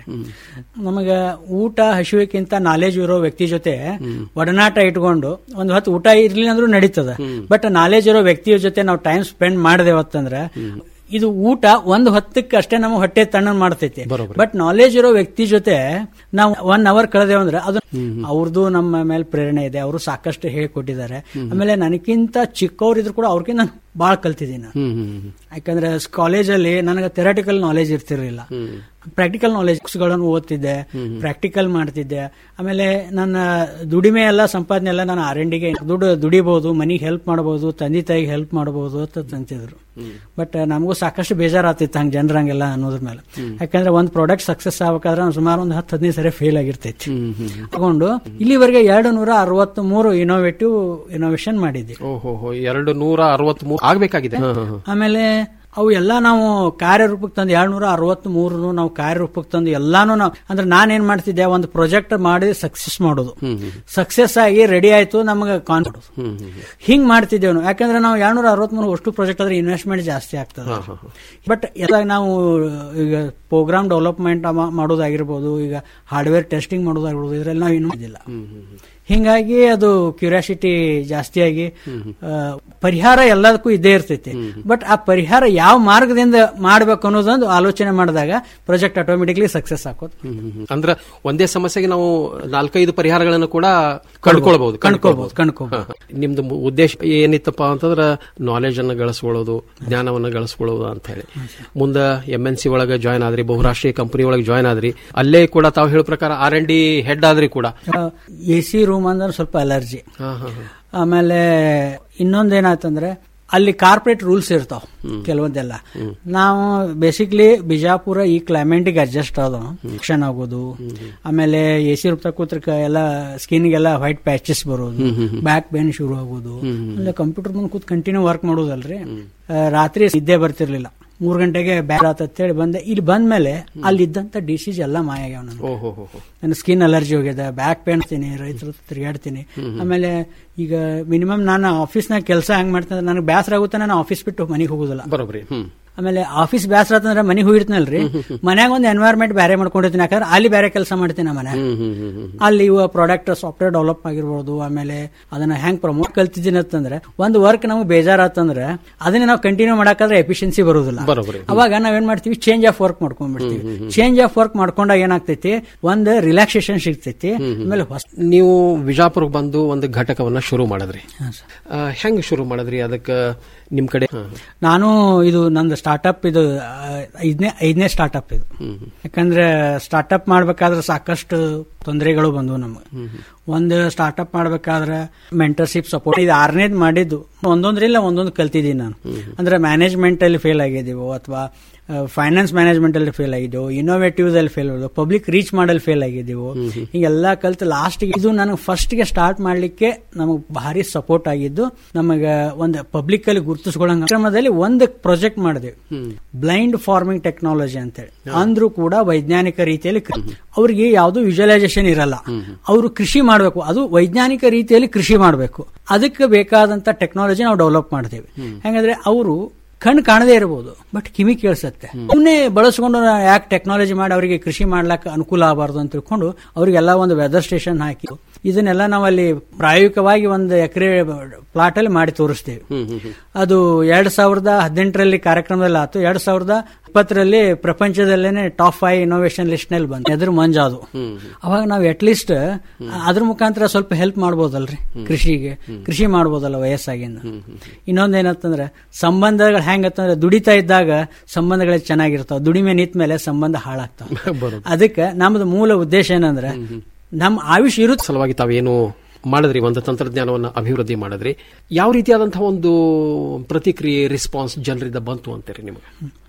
ನಮಗ ಊಟ ಹಸಿವೆಕ್ಕಿಂತ ನಾಲೆಜ್ ಇರೋ ವ್ಯಕ್ತಿ ಜೊತೆ ಒಡನಾಟ ಇಟ್ಕೊಂಡು ಒಂದು ಹೊತ್ತು ಊಟ ಇರ್ಲಿಲ್ಲ ಅಂದ್ರೂ ನಡೀತದ ಬಟ್ ನಾಲೆಜ್ ಇರೋ ವ್ಯಕ್ತಿಯ ಜೊತೆ ನಾವು ಟೈಮ್ ಸ್ಪೆಂಡ್ ಮಾಡದೇವತ್ತಂದ್ರ ಇದು ಊಟ ಒಂದು ಹೊತ್ತಕ್ಕೆ ಅಷ್ಟೇ ನಮ್ಮ ಹೊಟ್ಟೆ ತಣ್ಣ ಮಾಡ್ತೈತಿ ಬಟ್ ನಾಲೆಜ್ ಇರೋ ವ್ಯಕ್ತಿ ಜೊತೆ ನಾವು ಒನ್ ಅವರ್ ಕಳೆದೇವಂದ್ರೆ ಅದು ಅವ್ರದ್ದು ನಮ್ಮ ಮೇಲೆ ಪ್ರೇರಣೆ ಇದೆ ಅವರು ಸಾಕಷ್ಟು ಹೇಳಿಕೊಟ್ಟಿದ್ದಾರೆ ಆಮೇಲೆ ನನಗಿಂತ ಚಿಕ್ಕವ್ರಿದ್ರು ಕೂಡ ಅವ್ರಿಗಿಂತ ನಾನು ಭಾಳ ಕಲ್ತಿದ್ದೀನಿ ನಾನು ಯಾಕಂದ್ರೆ ಕಾಲೇಜಲ್ಲಿ ನನಗೆ ಥೆರಾಟಿಕಲ್ ನಾಲೆಜ್ ಇರ್ತಿರ್ಲಿಲ್ಲ ಪ್ರಾಕ್ಟಿಕಲ್ ನಾಲೆಜ್ ಗಳನ್ನು ಓದ್ತಿದ್ದೆ ಪ್ರಾಕ್ಟಿಕಲ್ ಮಾಡ್ತಿದ್ದೆ ಆಮೇಲೆ ನನ್ನ ದುಡಿಮೆ ಎಲ್ಲ ಸಂಪಾದನೆ ಎಲ್ಲ ನಾನು ಆರ್ ಎನ್ ಡಿಗೆ ದುಡ್ಡು ದುಡಿಬಹುದು ಮನಿಗೆ ಹೆಲ್ಪ್ ಮಾಡಬಹುದು ತಂದೆ ತಾಯಿಗೆ ಹೆಲ್ಪ್ ಮಾಡಬಹುದು ಅಂತ ಅಂತಿದ್ರು ಬಟ್ ನಮಗೂ ಸಾಕಷ್ಟು ಬೇಜಾರಾಗ್ತಿತ್ತು ಹಂಗೆ ಜನರಂಗೆಲ್ಲ ಅನ್ನೋದ್ರ ಮೇಲೆ ಯಾಕಂದ್ರೆ ಒಂದು ಪ್ರಾಡಕ್ಟ್ ಸಕ್ಸಸ್ ಆಗ್ಬೇಕಾದ್ರೆ ನಾವು ಸುಮಾರು ಒಂದು ಹತ್ತು ಹದಿನೈದು ಸರಿ ಫೇಲ್ ಆಗಿರ್ತೈತಿ ತಗೊಂಡು ಇಲ್ಲಿವರೆಗೆ ಎರಡು ನೂರ ಅರವತ್ತ್ ಮೂರು ಇನೋವೇಟಿವ್ ಇನೋವೇಷನ್ ಮಾಡಿದ್ದೆ ಓಹೋ ಎರಡು ನೂರ ಅರವತ್ತ್ ಮೂರು ಆಗ್ಬೇಕಾಗಿದೆ ಹ, ಹ, ಹ. ಆಮೇಲೆ ಅವು ಎಲ್ಲ ನಾವು ಕಾರ್ಯರೂಪಕ್ಕೆ ತಂದು ಎರಡ್ನೂರ ಅರವತ್ತ್ ಮೂರನ್ನು ನಾವು ಕಾರ್ಯರೂಪಕ್ಕೆ ತಂದು ಎಲ್ಲಾನು ನಾವು ಅಂದ್ರೆ ನಾನೇನ್ ಮಾಡ್ತಿದ್ದೆ ಒಂದು ಪ್ರಾಜೆಕ್ಟ್ ಮಾಡಿ ಸಕ್ಸಸ್ ಮಾಡೋದು ಸಕ್ಸಸ್ ಆಗಿ ರೆಡಿ ಆಯ್ತು ನಮಗೆ ಕಾನ್ ಹಿಂಗ್ ಮಾಡ್ತಿದ್ದೇವೆ ನಾವು ಯಾಕಂದ್ರೆ ನಾವು ಎರಡ್ನೂರ ಅರವತ್ಮೂರು ಅಷ್ಟು ಪ್ರಾಜೆಕ್ಟ್ ಆದ್ರೆ ಇನ್ವೆಸ್ಟ್ಮೆಂಟ್ ಜಾಸ್ತಿ ಆಗ್ತದೆ ಬಟ್ ಎಲ್ಲ ನಾವು ಈಗ ಪ್ರೋಗ್ರಾಮ್ ಡೆವಲಪ್ಮೆಂಟ್ ಮಾಡೋದಾಗಿರ್ಬೋದು ಈಗ ಹಾರ್ಡ್ವೇರ್ ಟೆಸ್ಟಿಂಗ್ ಮಾಡೋದಾಗಿರ್ಬೋದು ಇದ್ರಲ್ಲಿ ನಾವು ಇನ್ನೂ ಇದಿಲ್ಲ ಹಿಂಗಾಗಿ ಅದು ಕ್ಯೂರಿಯಾಸಿಟಿ ಜಾಸ್ತಿಯಾಗಿ ಆ, ಪರಿಹಾರ ಎಲ್ಲದಕ್ಕೂ ಇದ್ದೇ ಇರ್ತೈತಿ ಬಟ್ ಆ ಪರಿಹಾರ ಯಾವ ಮಾರ್ಗದಿಂದ ಮಾಡ್ಬೇಕು ಅನ್ನೋದೊಂದು ಆಲೋಚನೆ ಮಾಡಿದಾಗ ಪ್ರಾಜೆಕ್ಟ್ ಆಟೋಮೆಟಿಕ್ಲಿ ಸಕ್ಸಸ್ ಆಗೋದು ಹ್ಮ್, ಹ್ಮ್, ಹ್ಮ್. ಅಂದ್ರ ಒಂದೇ ಸಮಸ್ಯೆಗೆ ನಾವು ನಾಲ್ಕೈದು ಪರಿಹಾರಗಳನ್ನು ಕೂಡ ಕಂಡುಕೊಳ್ಬಹುದು ಕಂಡ್ಕೊಳ್ಬಹುದು, ಕಂಡ್ಕೊಳ್ಬಹುದು. ನಿಮ್ದು ಮು- ಉದ್ದೇಶ ಏನಿತ್ತಪ್ಪ ಅಂತಂದ್ರ ನಾಲೆಜ್ ಅನ್ನ ಗಳಿಸ್ಕೊಳ್ಳೋದು ಜ್ಞಾನವನ್ನ ಗಳಿಸ್ಕೊಳ್ಳೋದು ಅಂತ ಹೇಳಿ ಮುಂದ ಎಂ ಎನ್ ಸಿ ಒಳಗೆ ಜಾಯ್ನ್ ಆದ್ರಿ ಬಹುರಾಷ್ಟ್ರೀಯ ಕಂಪನಿ ಒಳಗೆ ಜಾಯ್ನ್ ಆದ್ರಿ ಅಲ್ಲೇ ಕೂಡ ತಾವು ಹೇಳೋ ಪ್ರಕಾರ ಆರ್ ಎನ್ ಡಿ ಹೆಡ್ ಆದ್ರಿ ಕೂಡ ಎ ಸಿ ರೂಮ್ ಅಂದ್ರೆ ಸ್ವಲ್ಪ ಅಲರ್ಜಿ ಹಾ, ಹಾ, ಹಾ. ಆಮೇಲೆ ಇನ್ನೊಂದೇನಾಯ್ತಂದ್ರೆ ಅಲ್ಲಿ ಕಾರ್ಪೊರೇಟ್ ರೂಲ್ಸ್ ಇರ್ತಾವ ಕೆಲವೊಂದೆಲ್ಲ ನಾವು ಬೇಸಿಕ್ಲಿ ಬಿಜಾಪುರ ಈ ಕ್ಲೈಮೇಟಿಗೆ ಅಡ್ಜಸ್ಟ್ ಆದ ಆಕ್ಷನ್ ಆಗೋದು ಆಮೇಲೆ ಎ ಸಿ ರೂಪ ಕೂತ್ರಕ ಎಲ್ಲ ಸ್ಕಿನ್ಗೆಲ್ಲ ವೈಟ್ ಪ್ಯಾಚಸ್ ಬರೋದು ಬ್ಯಾಕ್ ಪೇನ್ ಶುರು ಆಗೋದು ಆಮೇಲೆ ಕಂಪ್ಯೂಟರ್ ಮುಂದೆ ಕೂತ್ ಕಂಟಿನ್ಯೂ ವರ್ಕ್ ಮಾಡೋದಲ್ರಿ ಆ, ರಾತ್ರಿ ನಿದ್ದೆ ಬರ್ತಿರ್ಲಿಲ್ಲ ಮೂರ್ ಗಂಟೆಗೆ ಬ್ಯಾರ ಹೇಳಿ ಬಂದೆ ಇಲ್ಲಿ ಬಂದ್ಮೇಲೆ ಅಲ್ಲಿದ್ದಂತ ಡಿಸೀಸ್ ಎಲ್ಲ ಮಾಯ ಆಗ್ಯಾವ ನನಗೆ ಓಹೋ ಹೋ, ಹೋ. ನನ್ನ ಸ್ಕಿನ್ ಅಲರ್ಜಿ ಹೋಗ್ಯದ ಬ್ಯಾಕ್ ಪೇನ್ ತಿನಿ ರೈತರು ತಿರುಗಾಡ್ತೀನಿ ಆಮೇಲೆ ಈಗ ಮಿನಿಮಮ್ ನಾನು ಆಫೀಸ್ನಾಗ ಕೆಲಸ ಹೆಂಗ್ ಮಾಡ್ತೀನಿ ಅಂದ್ರೆ ನನಗೆ ಬೇಸರ ಆಗುತ್ತೆ ನಾನು ಆಫೀಸ್ ಬಿಟ್ಟು ಮನೆಗೆ ಹೋಗೋದಿಲ್ಲ ಬರೋಬ್ರಿ ಹ್ಮ್ ಆಮೇಲೆ ಆಫೀಸ್ ಬೇಸರ ಆತಂದ್ರೆ ಮನೆಗೆ ಹೋಗಿರ್ತೀನಲ್ರಿ ಮನ್ಯಾಗ ಒಂದು ಎನ್ವೈರ್ಮೆಂಟ್ ಬೇರೆ ಮಾಡ್ಕೊಂಡಿರ್ತೀನಿ ಯಾಕಂದ್ರೆ ಅಲ್ಲಿ ಬೇರೆ ಕೆಲಸ ಮಾಡ್ತೀನಿ ಮನೆ ಅಲ್ಲಿ ಇವ ಪ್ರಾಡಕ್ಟ್ ಸಾಫ್ಟ್ವೇರ್ ಡೆವಲಪ್ ಆಗಿರ್ಬೋದು ಆಮೇಲೆ ಅದನ್ನ ಹೆಂಗ್ ಪ್ರಮೋಟ್ ಕಲ್ತಿದ್ದೀನಿ ಅಂತಂದ್ರೆ ಒಂದು ವರ್ಕ್ ನಮಗೆ ಬೇಜಾರಾತಂದ್ರೆ ಅದನ್ನ ನಾವು ಕಂಟಿನ್ಯೂ ಮಾಡಕ್ಕಾದ್ರೆ ಎಫಿಷಿಯನ್ಸಿ ಬರೋದಿಲ್ಲ ಬರೋಬ್ರಿ ಅವಾಗ ನಾವೇನ್ ಮಾಡ್ತೀವಿ ಚೇಂಜ್ ಆಫ್ ವರ್ಕ್ ಮಾಡ್ಕೊಂಡ್ಬಿಡ್ತೀವಿ ಚೇಂಜ್ ಆಫ್ ವರ್ಕ್ ಮಾಡ್ಕೊಂಡಾಗ ಏನಾಗ್ತೈತಿ ಒಂದು ರಿಲ್ಯಾಕ್ಸೇಷನ್ ಸಿಗ್ತೈತಿ ಆಮೇಲೆ ಹೊಸ ನೀವು ವಿಜಾಪುರಕ್ಕೆ ಬಂದು ಒಂದು ಘಟಕವನ್ನ ಶುರು ಮಾಡಿದ್ರಿ ಆ, ಹೆಂಗ್ ಶುರು ಮಾಡಿದ್ರಿ ಅದಕ್ಕೆ ನಿಮ್ ಕಡೆ ಹಾ. ನಾನು ಇದು ನಂದು ಸ್ಟಾರ್ಟ್ಅಪ್ ಇದು ಆ, ಐದನೇ ಐದನೇ ಸ್ಟಾರ್ಟ್ಅಪ್ ಇದು ಯಾಕಂದ್ರೆ ಸ್ಟಾರ್ಟ್ಅಪ್ ಮಾಡ್ಬೇಕಾದ್ರೆ ಸಾಕಷ್ಟು ತೊಂದರೆಗಳು ಬಂದವು ನಮ್ಗೆ ಒಂದು ಸ್ಟಾರ್ಟ್ಅಪ್ ಮಾಡ್ಬೇಕಾದ್ರೆ ಮೆಂಟರ್ಶಿಪ್ ಸಪೋರ್ಟ್ ಇದು ಆರನೇದು ಮಾಡಿದ್ದು ಒಂದೊಂದ್ರಿಲ್ಲ ಒಂದೊಂದು ಕಲ್ತಿದ್ದೀನಿ ನಾನು ಅಂದ್ರೆ ಮ್ಯಾನೇಜ್ಮೆಂಟ್ ಅಲ್ಲಿ ಫೇಲ್ ಆಗಿದ್ದೀವೋ ಅಥವಾ ಫೈನಾನ್ಸ್ ಮ್ಯಾನೇಜ್ಮೆಂಟ್ ಅಲ್ಲಿ ಫೇಲ್ ಆಗಿದ್ದೆವು ಇನ್ನೋವೇಟಿವ್ ಅಲ್ಲಿ ಫೇಲ್ ಆಗಿದ್ದೆವು ಪಬ್ಲಿಕ್ ರೀಚ್ ಮಾಡಲ್ ಫೇಲ್ ಆಗಿದ್ದೀವು ಹಿಂಗೆಲ್ಲ ಕಲ್ತು ಲಾಸ್ಟ್ ಇದು ನನಗೆ ಫಸ್ಟ್ ಗೆ ಸ್ಟಾರ್ಟ್ ಮಾಡ್ಲಿಕ್ಕೆ ನಮಗೆ ಭಾರಿ ಸಪೋರ್ಟ್ ಆಗಿದ್ದು ನಮಗೆ ಒಂದು ಪಬ್ಲಿಕ್ ಅಲ್ಲಿ ಗುರುತಿಸ್ಕೊಳ್ಳಂಗ ಕ್ರಮದಲ್ಲಿ ಒಂದು ಪ್ರಾಜೆಕ್ಟ್ ಮಾಡಿದೆ ಬ್ಲೈಂಡ್ ಫಾರ್ಮಿಂಗ್ ಟೆಕ್ನಾಲಜಿ ಅಂತೇಳಿ ಅಂದ್ರೂ ಕೂಡ ವೈಜ್ಞಾನಿಕ ರೀತಿಯಲ್ಲಿ ಕೃ- ಅವ್ರಿಗೆ ಯಾವುದು ವಿಜುವಲೈಸೇಷನ್ ಇರಲ್ಲ ಅವರು ಕೃಷಿ ಮಾಡಬೇಕು ಅದು ವೈಜ್ಞಾನಿಕ ರೀತಿಯಲ್ಲಿ ಕೃಷಿ ಮಾಡಬೇಕು ಅದಕ್ಕೆ ಬೇಕಾದಂತ ಟೆಕ್ನಾಲಜಿ ನಾವು ಡೆವಲಪ್ ಮಾಡ್ತೇವೆ ಹೆಂಗಂದ್ರೆ ಅವರು ಕಣ್ಣು ಕಾಣದೇ ಇರಬಹುದು ಬಟ್ ಕಿವಿ ಕೇಳಿಸುತ್ತೆ ಸುಮ್ಮನೆ ಬಳಸ್ಕೊಂಡು ಯಾಕೆ ಟೆಕ್ನಾಲಜಿ ಮಾಡಿ ಅವರಿಗೆ ಕೃಷಿ ಮಾಡ್ಲಿಕ್ಕೆ ಅನುಕೂಲ ಆಗಬಾರ್ದು ಅಂತ ತಿಳ್ಕೊಂಡು ಅವರಿಗೆಲ್ಲ ಒಂದು ವೆದರ್ ಸ್ಟೇಷನ್ ಹಾಕಿ ಇದನ್ನೆಲ್ಲ ನಾವಲ್ಲಿ ಪ್ರಾಯೋಗಿಕವಾಗಿ ಒಂದು ಎಕರೆ ಪ್ಲಾಟ್ ಅಲ್ಲಿ ಮಾಡಿ ತೋರಿಸ್ತೇವೆ ಅದು ಎರಡ್ ಸಾವಿರದ ಹದಿನೆಂಟರಲ್ಲಿ ಕಾರ್ಯಕ್ರಮದಲ್ಲಿ ಆಯ್ತು ಎರಡ್ ಸಾವಿರದ ಇಪ್ಪತ್ತರಲ್ಲಿ ಪ್ರಪಂಚದಲ್ಲೇನೆ ಟಾಪ್ ಫೈವ್ ಇನ್ನೋವೇಷನ್ ಲಿಸ್ಟ್ ನಲ್ಲಿ ಬಂತು ಎದುರು ಮಂಜಾದು ಅವಾಗ ನಾವು ಅಟ್ ಲೀಸ್ಟ್ ಅದ್ರ ಮುಖಾಂತರ ಸ್ವಲ್ಪ ಹೆಲ್ಪ್ ಮಾಡ್ಬೋದಲ್ರಿ ಕೃಷಿಗೆ ಕೃಷಿ ಮಾಡ್ಬೋದಲ್ಲ ವಯಸ್ಸಾಗಿಂದ ಇನ್ನೊಂದೇನಂತಂದ್ರೆ ಸಂಬಂಧಗಳು ಹೆಂಗತ್ತಂದ್ರೆ ದುಡಿತಾ ಇದ್ದಾಗ ಸಂಬಂಧಗಳು ಚೆನ್ನಾಗಿರ್ತಾವ ದುಡಿಮೆ ನಿಂತ ಮೇಲೆ ಸಂಬಂಧ ಹಾಳಾಗ್ತಾವ ಅದಕ್ಕೆ ನಮ್ದು ಮೂಲ ಉದ್ದೇಶ ಏನಂದ್ರೆ ನಮ್ಮ ಆಯುಷ್ ಇರುತ್ತೆ ಸಲುವಾಗಿ ತಾವೇನು ಮಾಡಿದ್ರಿ ಒಂದು ತಂತ್ರಜ್ಞಾನವನ್ನ ಅಭಿವೃದ್ಧಿ ಮಾಡಿದ್ರಿ ಯಾವ ರೀತಿಯಾದಂತಹ ಒಂದು ಪ್ರತಿಕ್ರಿಯೆ ರೆಸ್ಪಾನ್ಸ್ ಜನರಿಂದ ಬಂತು ಅಂತೀರಿ ನಿಮಗೆ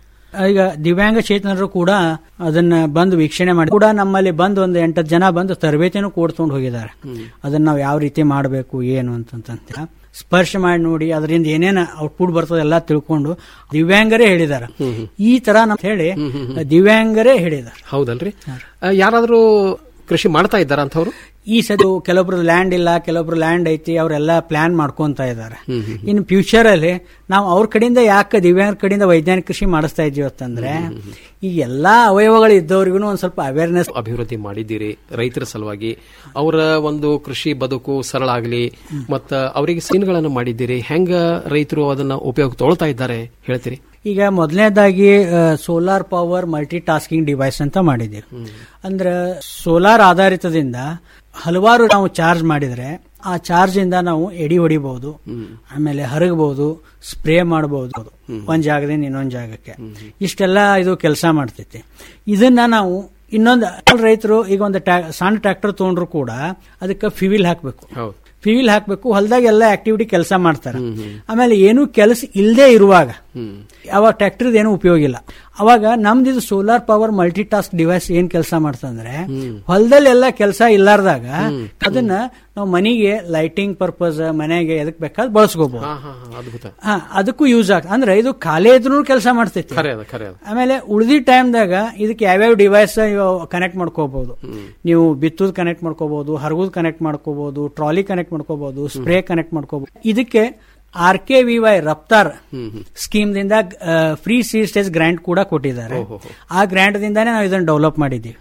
ಈಗ ದಿವ್ಯಾಂಗ ಚೇತನರು ಕೂಡ ಅದನ್ನ ಬಂದು ವೀಕ್ಷಣೆ ಮಾಡಿ ಕೂಡ ನಮ್ಮಲ್ಲಿ ಬಂದು ಒಂದು ಎಂಟತ್ತು ಜನ ಬಂದು ತರಬೇತಿನೂ ಕೊಡ್ಕೊಂಡು ಹೋಗಿದ್ದಾರೆ ಅದನ್ನ ನಾವು ಯಾವ ರೀತಿ ಮಾಡಬೇಕು ಏನು ಅಂತಂತ ಸ್ಪರ್ಶ ಮಾಡಿ ನೋಡಿ ಅದರಿಂದ ಏನೇನು ಔಟ್ಪುಟ್ ಬರ್ತದೆ ಎಲ್ಲ ತಿಳ್ಕೊಂಡು ದಿವ್ಯಾಂಗರೇ ಹೇಳಿದಾರೆ ಈ ತರ ನಮ್ಮ ಹೇಳಿ ದಿವ್ಯಾಂಗರೇ ಹೇಳಿದ್ದಾರೆ ಹೌದಲ್ರಿ ಆ, ಯಾರಾದ್ರೂ ಕೃಷಿ ಮಾಡ್ತಾ ಇದ್ದಾರ ಅಂತವ್ರು ಈ ಸದು ಕೆಲವೊಬ್ರು ಲ್ಯಾಂಡ್ ಇಲ್ಲ ಕೆಲವೊಬ್ರು ಲ್ಯಾಂಡ್ ಐತಿ ಅವರೆಲ್ಲ ಪ್ಲಾನ್ ಮಾಡ್ಕೊಂತ ಇದ್ದಾರೆ ಇನ್ನು ಫ್ಯೂಚರ್ ಅಲ್ಲಿ ನಾವು ಅವ್ರ ಕಡೆಯಿಂದ ಯಾಕೆ ದಿವ್ಯಾಂಗರ ಕಡೆಯಿಂದ ವೈಜ್ಞಾನಿಕ ಕೃಷಿ ಮಾಡಿಸ್ತಾ ಇದೀವಿ ಅಂತಂದ್ರೆ ಈ ಎಲ್ಲಾ ಅವಯವಗಳು ಇದ್ದವ್ರಿಗೂ ಒಂದ್ ಸ್ವಲ್ಪ ಅವೇರ್ನೆಸ್ ಅಭಿವೃದ್ಧಿ ಮಾಡಿದ್ದೀರಿ ರೈತರ ಸಲುವಾಗಿ ಅವರ ಒಂದು ಕೃಷಿ ಬದುಕು ಸರಳ ಆಗಲಿ ಮತ್ತ ಅವರಿಗೆ ಸೀನ್ಗಳನ್ನು ಮಾಡಿದ್ದೀರಿ ಹೆಂಗ ರೈತರು ಅದನ್ನ ಉಪಯೋಗ ತೊಗೊಳ್ತಾ ಇದ್ದಾರೆ ಹೇಳ್ತೀರಿ ಈಗ ಮೊದಲನೇದಾಗಿ solar power multi tasking device ಅಂತ ಮಾಡಿದ್ದೀವಿ ಅಂದ್ರೆ ಸೋಲಾರ್ ಆಧಾರಿತದಿಂದ ಹಲವಾರು ನಾವು ಚಾರ್ಜ್ ಮಾಡಿದ್ರೆ ಆ ಚಾರ್ಜ್ ಇಂದ ನಾವು ಎಡಿ ಹೊಡಿಬಹುದು ಆಮೇಲೆ ಹರಗಬಹುದು ಸ್ಪ್ರೇ ಮಾಡಬಹುದು ಒಂದ್ ಜಾಗದಿಂದ ಇನ್ನೊಂದ್ ಜಾಗಕ್ಕೆ ಇಷ್ಟೆಲ್ಲ ಇದು ಕೆಲಸ ಮಾಡ್ತೈತಿ ಇದನ್ನ ನಾವು ಇನ್ನೊಂದು ರೈತರು ಈಗ ಒಂದು ಟ್ಯಾ- ಸಣ್ಣ ಟ್ರ್ಯಾಕ್ಟರ್ ತಗೊಂಡ್ರು ಕೂಡ ಅದಕ್ಕೆ ಫ್ಯೂವಿಲ್ ಹಾಕಬೇಕು ಫ್ಯೂವಿಲ್ ಹಾಕಬೇಕು ಹೊಲದಾಗ ಎಲ್ಲ ಆಕ್ಟಿವಿಟಿ ಕೆಲಸ ಮಾಡ್ತಾರೆ ಆಮೇಲೆ ಏನು ಕೆಲಸ ಇಲ್ಲದೆ ಇರುವಾಗ ಅವಾಗ ಟ್ರ್ಯಾಕ್ಟರ್ ಏನು ಉಪಯೋಗ ಇಲ್ಲ ಅವಾಗ ನಮ್ದು ಇದು solar power multi task device ಏನ್ ಕೆಲಸ ಮಾಡ್ತಂದ್ರೆ ಹೊಲದಲ್ಲಿ ಎಲ್ಲ ಕೆಲಸ ಇಲ್ಲಾರ್ದಾಗ ಅದನ್ನ ನಾವು ಮನೆಗೆ ಲೈಟಿಂಗ್ ಪರ್ಪಸ್ ಮನೆಗೆ ಎದಕ್ ಬೇಕಾದ್ ಬಳಸ್ಕೋಬಹುದು ಅದ್ಭುತ ಹಾ ಅದಕ್ಕೂ ಯೂಸ್ ಆಗ ಅಂದ್ರೆ ಇದು ಖಾಲಿ ಇದ್ರೂ ಕೆಲಸ ಮಾಡ್ತೈತಿ ಖರೆ ಅದ ಖರೆ ಅದ ಆಮೇಲೆ ಉಳಿದಿ ಟೈಮ್ದಾಗ ಇದಕ್ಕೆ ಯಾವ್ಯಾವ ಡಿವೈಸ್ ಕನೆಕ್ಟ್ ಮಾಡ್ಕೋಬಹುದು ನೀವು ಬಿತ್ತುದ್ ಕನೆಕ್ಟ್ ಮಾಡ್ಕೋಬಹುದು ಹರಗುದ್ ಕನೆಕ್ಟ್ ಮಾಡ್ಕೋಬಹುದು ಟ್ರಾಲಿ ಕನೆಕ್ಟ್ ಮಾಡ್ಕೋಬಹುದು ಸ್ಪ್ರೇ ಕನೆಕ್ಟ್ ಮಾಡ್ಕೋಬಹುದು ಇದಕ್ಕೆ R K V Y Raftaar scheme ದಿಂದ ಫ್ರೀ ಸಿ ಸ್ಟೇಜ್ ಗ್ರಾಂಟ್ ಕೂಡ ಕೊಟ್ಟಿದ್ದಾರೆ ಆ ಗ್ರಾಂಟ್ ದಿಂದಾನೇ ನಾವು ಇದನ್ನ ಡೆವಲಪ್ ಮಾಡಿದ್ದೀವಿ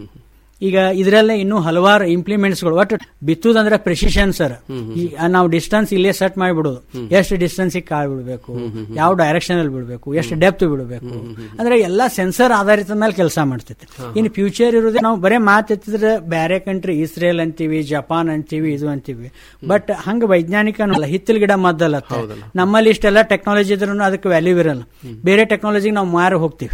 ಈಗ ಇದರಲ್ಲೇ ಇನ್ನೂ ಹಲವಾರು ಇಂಪ್ಲಿಮೆಂಟ್ಸ್ಗಳು ಒಟ್ಟು ಬಿತ್ತುದಂದ್ರೆ ಪ್ರೆಸಿಷನ್ ಸರ್ ನಾವು ಡಿಸ್ಟೆನ್ಸ್ ಇಲ್ಲೇ ಸೆಟ್ ಮಾಡಿಬಿಡೋದು ಎಷ್ಟು ಡಿಸ್ಟೆನ್ಸ್ ಕಾಳು ಬಿಡಬೇಕು ಯಾವ ಡೈರೆಕ್ಷನ್ ಅಲ್ಲಿ ಬಿಡಬೇಕು ಎಷ್ಟು ಡೆಪ್ತ್ ಬಿಡಬೇಕು ಅಂದ್ರೆ ಎಲ್ಲಾ ಸೆನ್ಸರ್ ಆಧಾರಿತ ಮೇಲೆ ಕೆಲಸ ಮಾಡ್ತೈತೆ ಇನ್ನು ಫ್ಯೂಚರ್ ಇರೋದೇ ನಾವು ಬರೇ ಮಾತೆತ್ತಿದ್ರೆ ಬೇರೆ ಕಂಟ್ರಿ ಇಸ್ರೇಲ್ ಅಂತೀವಿ ಜಪಾನ್ ಅಂತೀವಿ ಇದು ಅಂತೀವಿ ಬಟ್ ಹಂಗ ವೈಜ್ಞಾನಿಕ ಅಲ್ಲ ಹಿತ್ತಲ್ ಗಿಡ ಮದ್ದಲ್ಲ ನಮ್ಮಲ್ಲಿ ಇಷ್ಟೆಲ್ಲ ಟೆಕ್ನಾಲಜಿ ಇದ್ರೂ ಅದಕ್ಕೆ ವ್ಯಾಲ್ಯೂ ಇರಲ್ಲ ಬೇರೆ ಟೆಕ್ನಾಲಜಿಗೆ ನಾವು ಮಾರಿ ಹೋಗ್ತೀವಿ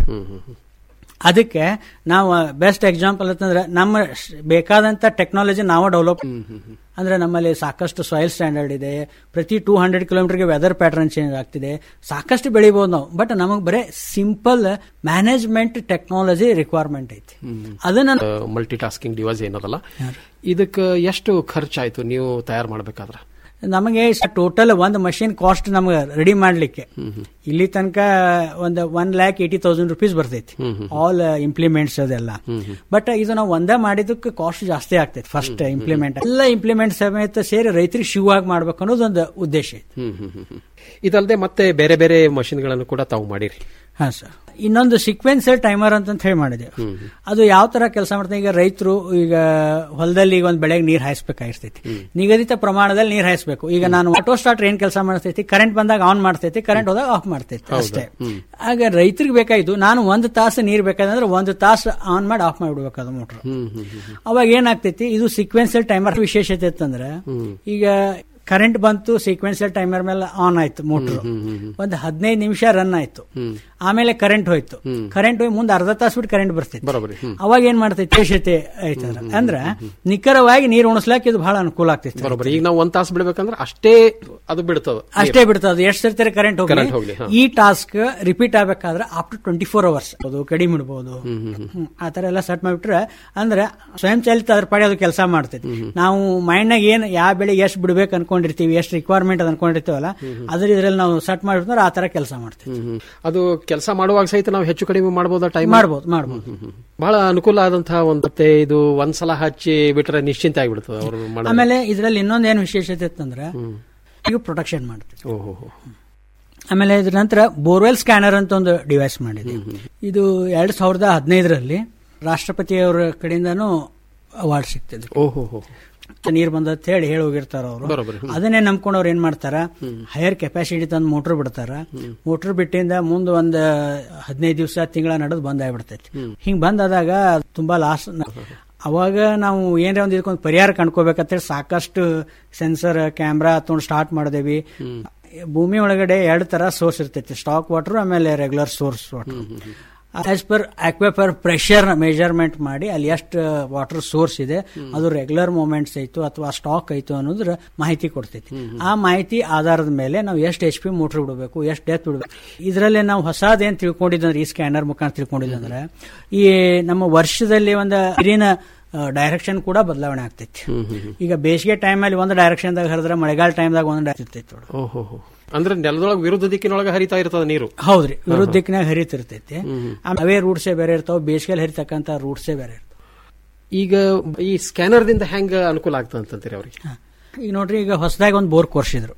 ಅದಕ್ಕೆ ನಾವು ಬೆಸ್ಟ್ ಎಕ್ಸಾಂಪಲ್ ಅಂತಂದ್ರೆ ನಮ್ಮ ಶ- ಬೇಕಾದಂತ ಟೆಕ್ನಾಲಜಿ ನಾವು ಡೆವಲಪ್ ಅಂದ್ರೆ ನಮ್ಮಲ್ಲಿ ಸಾಕಷ್ಟು ಸಾಯಿಲ್ ಸ್ಟ್ಯಾಂಡರ್ಡ್ ಇದೆ ಪ್ರತಿ ಟೂ ಹಂಡ್ರೆಡ್ ಕಿಲೋಮೀಟರ್ಗೆ ವೆದರ್ ಪ್ಯಾಟರ್ನ್ ಚೇಂಜ್ ಆಗ್ತಿದೆ ಸಾಕಷ್ಟು ಬೆಳಿಬಹುದು ನಾವು ಬಟ್ ನಮಗೆ ಬರೀ ಸಿಂಪಲ್ ಮ್ಯಾನೇಜ್ಮೆಂಟ್ ಟೆಕ್ನಾಲಜಿ ರಿಕ್ವೈರ್ಮೆಂಟ್ ಐತಿ ಅದನ್ನ ಮಲ್ಟಿ ಟಾಸ್ಕಿಂಗ್ ಡಿವೈಸ್ ಏನದಲ್ಲ ಇದಕ್ಕೆ ಎಷ್ಟು ಖರ್ಚಾಯ್ತು ನೀವು ತಯಾರು ಮಾಡ್ಬೇಕಾದ್ರ ನಮಗೆ ಟೋಟಲ್ ಒಂದು ಮಷಿನ್ ಕಾಸ್ಟ್ ನಮಗೆ ರೆಡಿ ಮಾಡ್ಲಿಕ್ಕೆ ಇಲ್ಲಿ ತನಕ ಒಂದು one lakh eighty thousand rupees ಬರ್ತೈತಿ ಆಲ್ ಇಂಪ್ಲಿಮೆಂಟ್ಸ್ ಅದೆಲ್ಲ ಬಟ್ ಇದು ನಾವು ಒಂದೇ ಮಾಡಿದಕ್ಕೆ ಕಾಸ್ಟ್ ಜಾಸ್ತಿ ಆಗ್ತೈತಿ ಫಸ್ಟ್ ಇಂಪ್ಲಿಮೆಂಟ್ ಎಲ್ಲ ಇಂಪ್ಲಿಮೆಂಟ್ ಸಮೇತ ಸೇರಿ ರೈತರಿಗೆ ಶಿವ್ ಆಗಿ ಮಾಡ್ಬೇಕು ಅನ್ನೋದೊಂದು ಉದ್ದೇಶ ಐತಿ ಹ್ಮ್ ಹ್ಮ್ ಹ್ಮ್ ಹ್ಮ್. ಇದಲ್ಲದೆ ಮತ್ತೆ ಬೇರೆ ಬೇರೆ ಮಷಿನ್ಗಳನ್ನು ಕೂಡ ತಾವು ಮಾಡಿರಿ ಹಾ ಸರ್ ಇನ್ನೊಂದು ಸೀಕ್ವೆನ್ಸರ್ ಟೈಮರ್ ಅಂತ ಹೇಳಿ ಮಾಡಿದೆ ಅದು ಯಾವ ತರ ಕೆಲಸ ಮಾಡ್ತಾರೆ ಈಗ ರೈತರು ಈಗ ಹೊಲದಲ್ಲಿ ಈಗ ಒಂದು ಬೆಳೆಗೆ ನೀರ್ ಹಾಯಿಸ್ಬೇಕಾಗಿರ್ತೈತಿ ನಿಗದಿತ ಪ್ರಮಾಣದಲ್ಲಿ ನೀರ್ ಹಾಯಿಸ್ಬೇಕು ಈಗ ನಾನು ಆಟೋ ಸ್ಟಾರ್ಟರ್ ಏನ್ ಕೆಲಸ ಮಾಡ್ತೈತಿ ಕರೆಂಟ್ ಬಂದಾಗ ಆನ್ ಮಾಡ್ತೈತಿ ಕರೆಂಟ್ ಹೋದಾಗ ಆಫ್ ಮಾಡ್ತೈತಿ ಅಷ್ಟೇ ಆಗ ರೈತರಿಗೆ ಬೇಕಾಯ್ತು ನಾನು ಒಂದು ತಾಸು ನೀರ್ ಬೇಕಾದಂದ್ರೆ ಒಂದು ತಾಸು ಆನ್ ಮಾಡಿ ಆಫ್ ಮಾಡಿಬಿಡ್ಬೇಕು ಅದು ಮೋಟ್ರ್ ಅವಾಗ ಏನಾಗ್ತೈತಿ ಇದು ಸೀಕ್ವೆನ್ಸಲ್ ಟೈಮರ್ ವಿಶೇಷತೆ ಅಂತಂದ್ರೆ ಈಗ ಕರೆಂಟ್ ಬಂತು ಸೀಕ್ವೆನ್ಸಲ್ ಟೈಮರ್ ಮೇಲೆ ಆನ್ ಆಯ್ತು ಮೋಟ್ರ್ ಒಂದು ಹದಿನೈದು ನಿಮಿಷ ರನ್ ಆಯ್ತು ಆಮೇಲೆ ಕರೆಂಟ್ ಹೋಯ್ತು ಕರೆಂಟ್ ಹೋಗಿ ಮುಂದೆ ಅರ್ಧ ತಾಸು ಬಿಟ್ಟು ಕರೆಂಟ್ ಬರ್ತೈತಿ ಅವಾಗ ಏನ್ ಮಾಡ್ತೈತಿ ವಿಶೇಷತೆ ಐತಂದ್ರ ಅಂದ್ರ ನಿಖರವಾಗಿ ನೀರು ಉಣಿಸ್ಲಾಕ ಇದು ಬಹಳ ಅನುಕೂಲ ಆಗ್ತೈತಿ ಬರೋಬ್ಬರಿ ಈಗ ನಾವು ಒಂದ್ ತಾಸು ಬಿಡ್ಬೇಕಂದ್ರೆ ಅಷ್ಟೇ ಅದು ಬಿಡ್ತದ ಅಷ್ಟೇ ಬಿಡ್ತದ ಎಷ್ಟು ಸರ್ತಿ ಕರೆಂಟ್ Current ಹೋಗ್ಲಿ ಹೋಗ್ಲಿ, ಹಾ. ಈ ಟಾಸ್ಕ್ ರಿಪೀಟ್ ಆಗ್ಬೇಕಾದ್ರೆ ಆಫ್ಟರ್ ಟ್ವೆಂಟಿ ಫೋರ್ ಅವರ್ಸ್ ಅದು ಕಡಿಮೆ ಇಡ್ಬೋದು ಹ್ಮ್. ಆ ತರ ಎಲ್ಲ ಸೆಟ್ ಮಾಡಿಬಿಟ್ರೆ ಅಂದ್ರೆ ಸ್ವಯಂ ಚಾಲಿತ ಅದ್ರ ಪಾಡಿ ಅದು ಕೆಲಸ ಮಾಡ್ತೈತಿ ನಾವು ಮೈಂಡ್ನಾಗ ಏನ್ ಯಾವ ಬೆಳೆ ಎಷ್ಟು ಬಿಡ್ಬೇಕು ಅನ್ಕೊಂಡಿರ್ತೀವಿ ಎಷ್ಟು ರಿಕ್ವೈರ್ಮೆಂಟ್ ಅದ್ ಅನ್ಕೊಂಡಿರ್ತೀವಲ್ಲ ಅದ್ರ ಇದ್ರಲ್ಲಿ ನಾವು ಸೆಟ್ ಮಾಡಿಬಿಟ್ರೆ ಆ ತರ ಕೆಲಸ ಮಾಡ್ತೀವಿ ಹ್ಮ್, ಹ್ಮ್. ಅದು ಕೆಲಸ ಮಾಡುವಾಗ ಸಹಿತ ನಾವು ಹೆಚ್ಚು ಕಡಿಮೆ ಮಾಡಬಹುದಾ ಟೈಮ್ ಮಾಡ್ಬೋದು, ಮಾಡ್ಬೋದು. ಬಹಳ ಅನುಕೂಲ ಆದಂತಹ ಒಂದು ಮತ್ತೆ ಇದು ಒಂದ್ಸಲ ಹಚ್ಚಿ ಬಿಟ್ರೆ ನಿಶ್ಚಿಂತ ಆಗಿಬಿಡ್ತದೆ ಅವರು ಮಾಡೋದು. ಆಮೇಲೆ ಇದ್ರಲ್ಲಿ ಇನ್ನೊಂದ್ ಏನ್ ವಿಶೇಷತೆ ಇತ್ತಂದ್ರೆ ಈಗ ಪ್ರೊಟೆಕ್ಷನ್ ಮಾಡ್ತೀವಿ ಓಹೋ ಆಮೇಲೆ ಇದ್ರ ನಂತರ ಬೋರ್ವೆಲ್ ಸ್ಕ್ಯಾನರ್ ಅಂತ ಒಂದು ಡಿವೈಸ್ ಮಾಡಿದೆ ಇದು ಎರಡ್ ಸಾವಿರದ ಹದಿನೈದರಲ್ಲಿ ರಾಷ್ಟ್ರಪತಿಯವರ ಕಡೆಯಿಂದಾನು ಅವಾರ್ಡ್ ಸಿಗ್ತಿದೆ ಓಹೋ ನೀರ್ ಬಂದತ್ ಹೇಳಿ ಹೇಳಿ ಹೋಗಿರ್ತಾರ ಅವರು ಬರೋಬ್ಬರಿ, ಹ್ಮ್. ಅದನ್ನೇ ನಂಬ್ಕೊಂಡು ಅವ್ರು ಏನ್ ಮಾಡ್ತಾರ ಹೈಯರ್ ಕೆಪಾಸಿಟಿ ತಂದು ಮೋಟರ್ ಬಿಡ್ತಾರ ಮೋಟರ್ ಬಿಟ್ಟಿಂದ ಮುಂದ್ ಒಂದ್ ಹದಿನೈದು ದಿವಸ ತಿಂಗಳ ನಡೆದು ಬಂದ್ ಆಗ್ಬಿಡ್ತೈತಿ ಹಿಂಗ್ ಬಂದಾದಾಗ ತುಂಬಾ ಲಾಸ್ ಅವಾಗ ನಾವು ಏನ್ರ ಒಂದ್ ಇದಕ್ಕೊಂದು ಪರಿಹಾರ ಕಂಡ್ಕೋಬೇಕಂತೇಳಿ ಸಾಕಷ್ಟು ಸೆನ್ಸರ್ ಕ್ಯಾಮ್ರಾ ತಗೊಂಡು ಸ್ಟಾರ್ಟ್ ಮಾಡಿದೇವಿ ಭೂಮಿ ಒಳಗಡೆ ಎರಡು ತರ ಸೋರ್ಸ್ ಇರ್ತೈತಿ ಸ್ಟಾಕ್ ವಾಟರ್ ಆಮೇಲೆ regular source water as per aquifer pressure measurement ಮಾಡಿ ಅಲ್ಲಿ ಎಷ್ಟು ವಾಟರ್ ಸೋರ್ಸ್ ಇದೆ ಅದು ರೆಗ್ಯುಲರ್ ಮೂಮೆಂಟ್ಸ್ ಐತು ಅಥವಾ ಸ್ಟಾಕ್ ಐತು ಅನ್ನೋದ್ರ ಮಾಹಿತಿ ಕೊಡ್ತೈತಿ ಆ ಮಾಹಿತಿ ಆಧಾರದ ಮೇಲೆ ನಾವು ಎಷ್ಟು ಎಚ್ ಪಿ ಮೋಟರ್ ಬಿಡಬೇಕು ಎಷ್ಟು ಡೆತ್ ಬಿಡಬೇಕು ಇದರಲ್ಲಿ ನಾವು ಹೊಸದೇನ್ ತಿಳ್ಕೊಂಡಿದ್ದಂದ್ರೆ ಈ ಸ್ಕ್ಯಾನರ್ ಮುಖಾಂತರ ತಿಳ್ಕೊಂಡಿದ್ದಂದ್ರೆ ಈ ನಮ್ಮ ವರ್ಷದಲ್ಲಿ ಒಂದು ನೀರಿನ ಡೈರೆಕ್ಷನ್ ಕೂಡ ಬದಲಾವಣೆ ಆಗ್ತೈತಿ ಈಗ ಬೇಸಿಗೆ ಟೈಮಲ್ಲಿ ಒಂದು ಡೈರೆಕ್ಷನ್ದಾಗ ಹರಿದ್ರೆ ಮಳೆಗಾಲ ಟೈಮ್ದಾಗ ಒಂದು ಇರ್ತೈತಿ ನೋಡು ಓಹೋ ಅಂದ್ರೆ ನೆಲದೊಳಗೆ ವಿರುದ್ಧ ದಿಕ್ಕಿನೊಳಗೆ ಹರಿತಾ ಇರ್ತದ ನೀರು ಹೌದ್ರಿ ವಿರುದ್ಧ ದಿಕ್ಕಿನಾಗ ಹರಿತಿರ್ತೈತಿ ಆಮೇಲೆ ಅವೇ ರೂಟ್ಸೇ ಬೇರೆ ಇರ್ತಾವ ಬೇಸಿಗೆಯಲ್ಲಿ ಹರಿತಕ್ಕಂತ ರೂಟ್ಸೇ ಬೇರೆ ಇರ್ತಾವ ಈಗ ಈ ಸ್ಕ್ಯಾನರ್ದಿಂದ ಹೆಂಗ ಅನುಕೂಲ ಆಗ್ತದೆ ಅಂತಂತೀರಿ ಅವ್ರಿಗೆ ಈಗ ನೋಡ್ರಿ ಈಗ ಹೊಸದಾಗಿ ಒಂದು ಬೋರ್ ಕೊರ್ಸಿದ್ರು